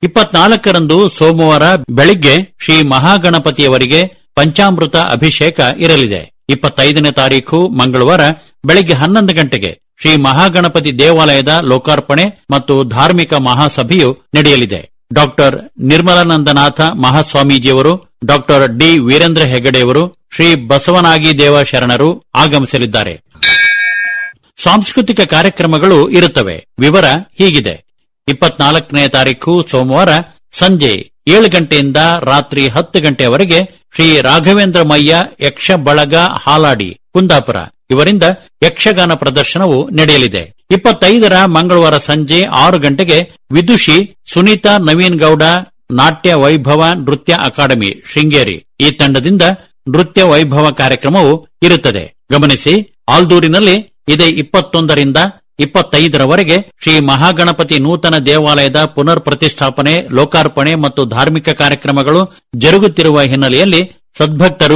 ಇಪ್ಪತ್ನಾಲ್ಕರಂದು ಸೋಮವಾರ ಬೆಳಿಗ್ಗೆ ಶ್ರೀ ಮಹಾಗಣಪತಿಯವರಿಗೆ ಪಂಚಾಮೃತ ಅಭಿಷೇಕ ಇರಲಿದೆ ಇಪ್ಪತ್ತೈದನೇ ತಾರೀಖು ಮಂಗಳವಾರ ಬೆಳಿಗ್ಗೆ ಹನ್ನೊಂದು ಗಂಟೆಗೆ ಶ್ರೀ ಮಹಾಗಣಪತಿ ದೇವಾಲಯದ ಲೋಕಾರ್ಪಣೆ ಮತ್ತು ಧಾರ್ಮಿಕ ಮಹಾಸಭೆಯು ನಡೆಯಲಿದೆ ಡಾಕ್ಟರ್ ನಿರ್ಮಲಾನಂದನಾಥ ಮಹಾಸ್ವಾಮೀಜಿಯವರು ಡಾಕ್ಟರ್ ಡಿ ವೀರೇಂದ್ರ ಹೆಗಡೆಯವರು ಶ್ರೀ ಬಸವನಾಗಿ ದೇವ ಶರಣರು ಆಗಮಿಸಲಿದ್ದಾರೆ ಸಾಂಸ್ಕೃತಿಕ ಕಾರ್ಯಕ್ರಮಗಳು ಇರುತ್ತವೆ ವಿವರ ಹೀಗಿದೆ ಇಪ್ಪತ್ನಾಲ್ಕನೇ ತಾರೀಖು ಸೋಮವಾರ ಸಂಜೆ ಏಳು ಗಂಟೆಯಿಂದ ರಾತ್ರಿ ಹತ್ತು ಗಂಟೆಯವರೆಗೆ ಶ್ರೀ ರಾಘವೇಂದ್ರ ಮಯ್ಯ ಯಕ್ಷ ಬಳಗ ಹಾಲಾಡಿ ಕುಂದಾಪುರ ಇವರಿಂದ ಯಕ್ಷಗಾನ ಪ್ರದರ್ಶನವು ನಡೆಯಲಿದೆ ಇಪ್ಪತ್ತೈದರ ಮಂಗಳವಾರ ಸಂಜೆ ಆರು ಗಂಟೆಗೆ ವಿದುಷಿ ಸುನೀತಾ ನವೀನ್ ಗೌಡ ನಾಟ್ಯ ವೈಭವ ನೃತ್ಯ ಅಕಾಡೆಮಿ ಶೃಂಗೇರಿ ಈ ತಂಡದಿಂದ ನೃತ್ಯ ವೈಭವ ಕಾರ್ಯಕ್ರಮವು ಇರುತ್ತದೆ ಗಮನಿಸಿ ಆಲ್ದೂರಿನಲ್ಲಿ ಇದೇ ಇಪ್ಪತ್ತೊಂದರಿಂದ ಇಪ್ಪತ್ತೈದರವರೆಗೆ ಶ್ರೀ ಮಹಾಗಣಪತಿ ನೂತನ ದೇವಾಲಯದ ಪುನರ್ ಪ್ರತಿಷ್ಠಾಪನೆ ಲೋಕಾರ್ಪಣೆ ಮತ್ತು ಧಾರ್ಮಿಕ ಕಾರ್ಯಕ್ರಮಗಳು ಜರುಗುತ್ತಿರುವ ಹಿನ್ನೆಲೆಯಲ್ಲಿ ಸದ್ಭಕ್ತರು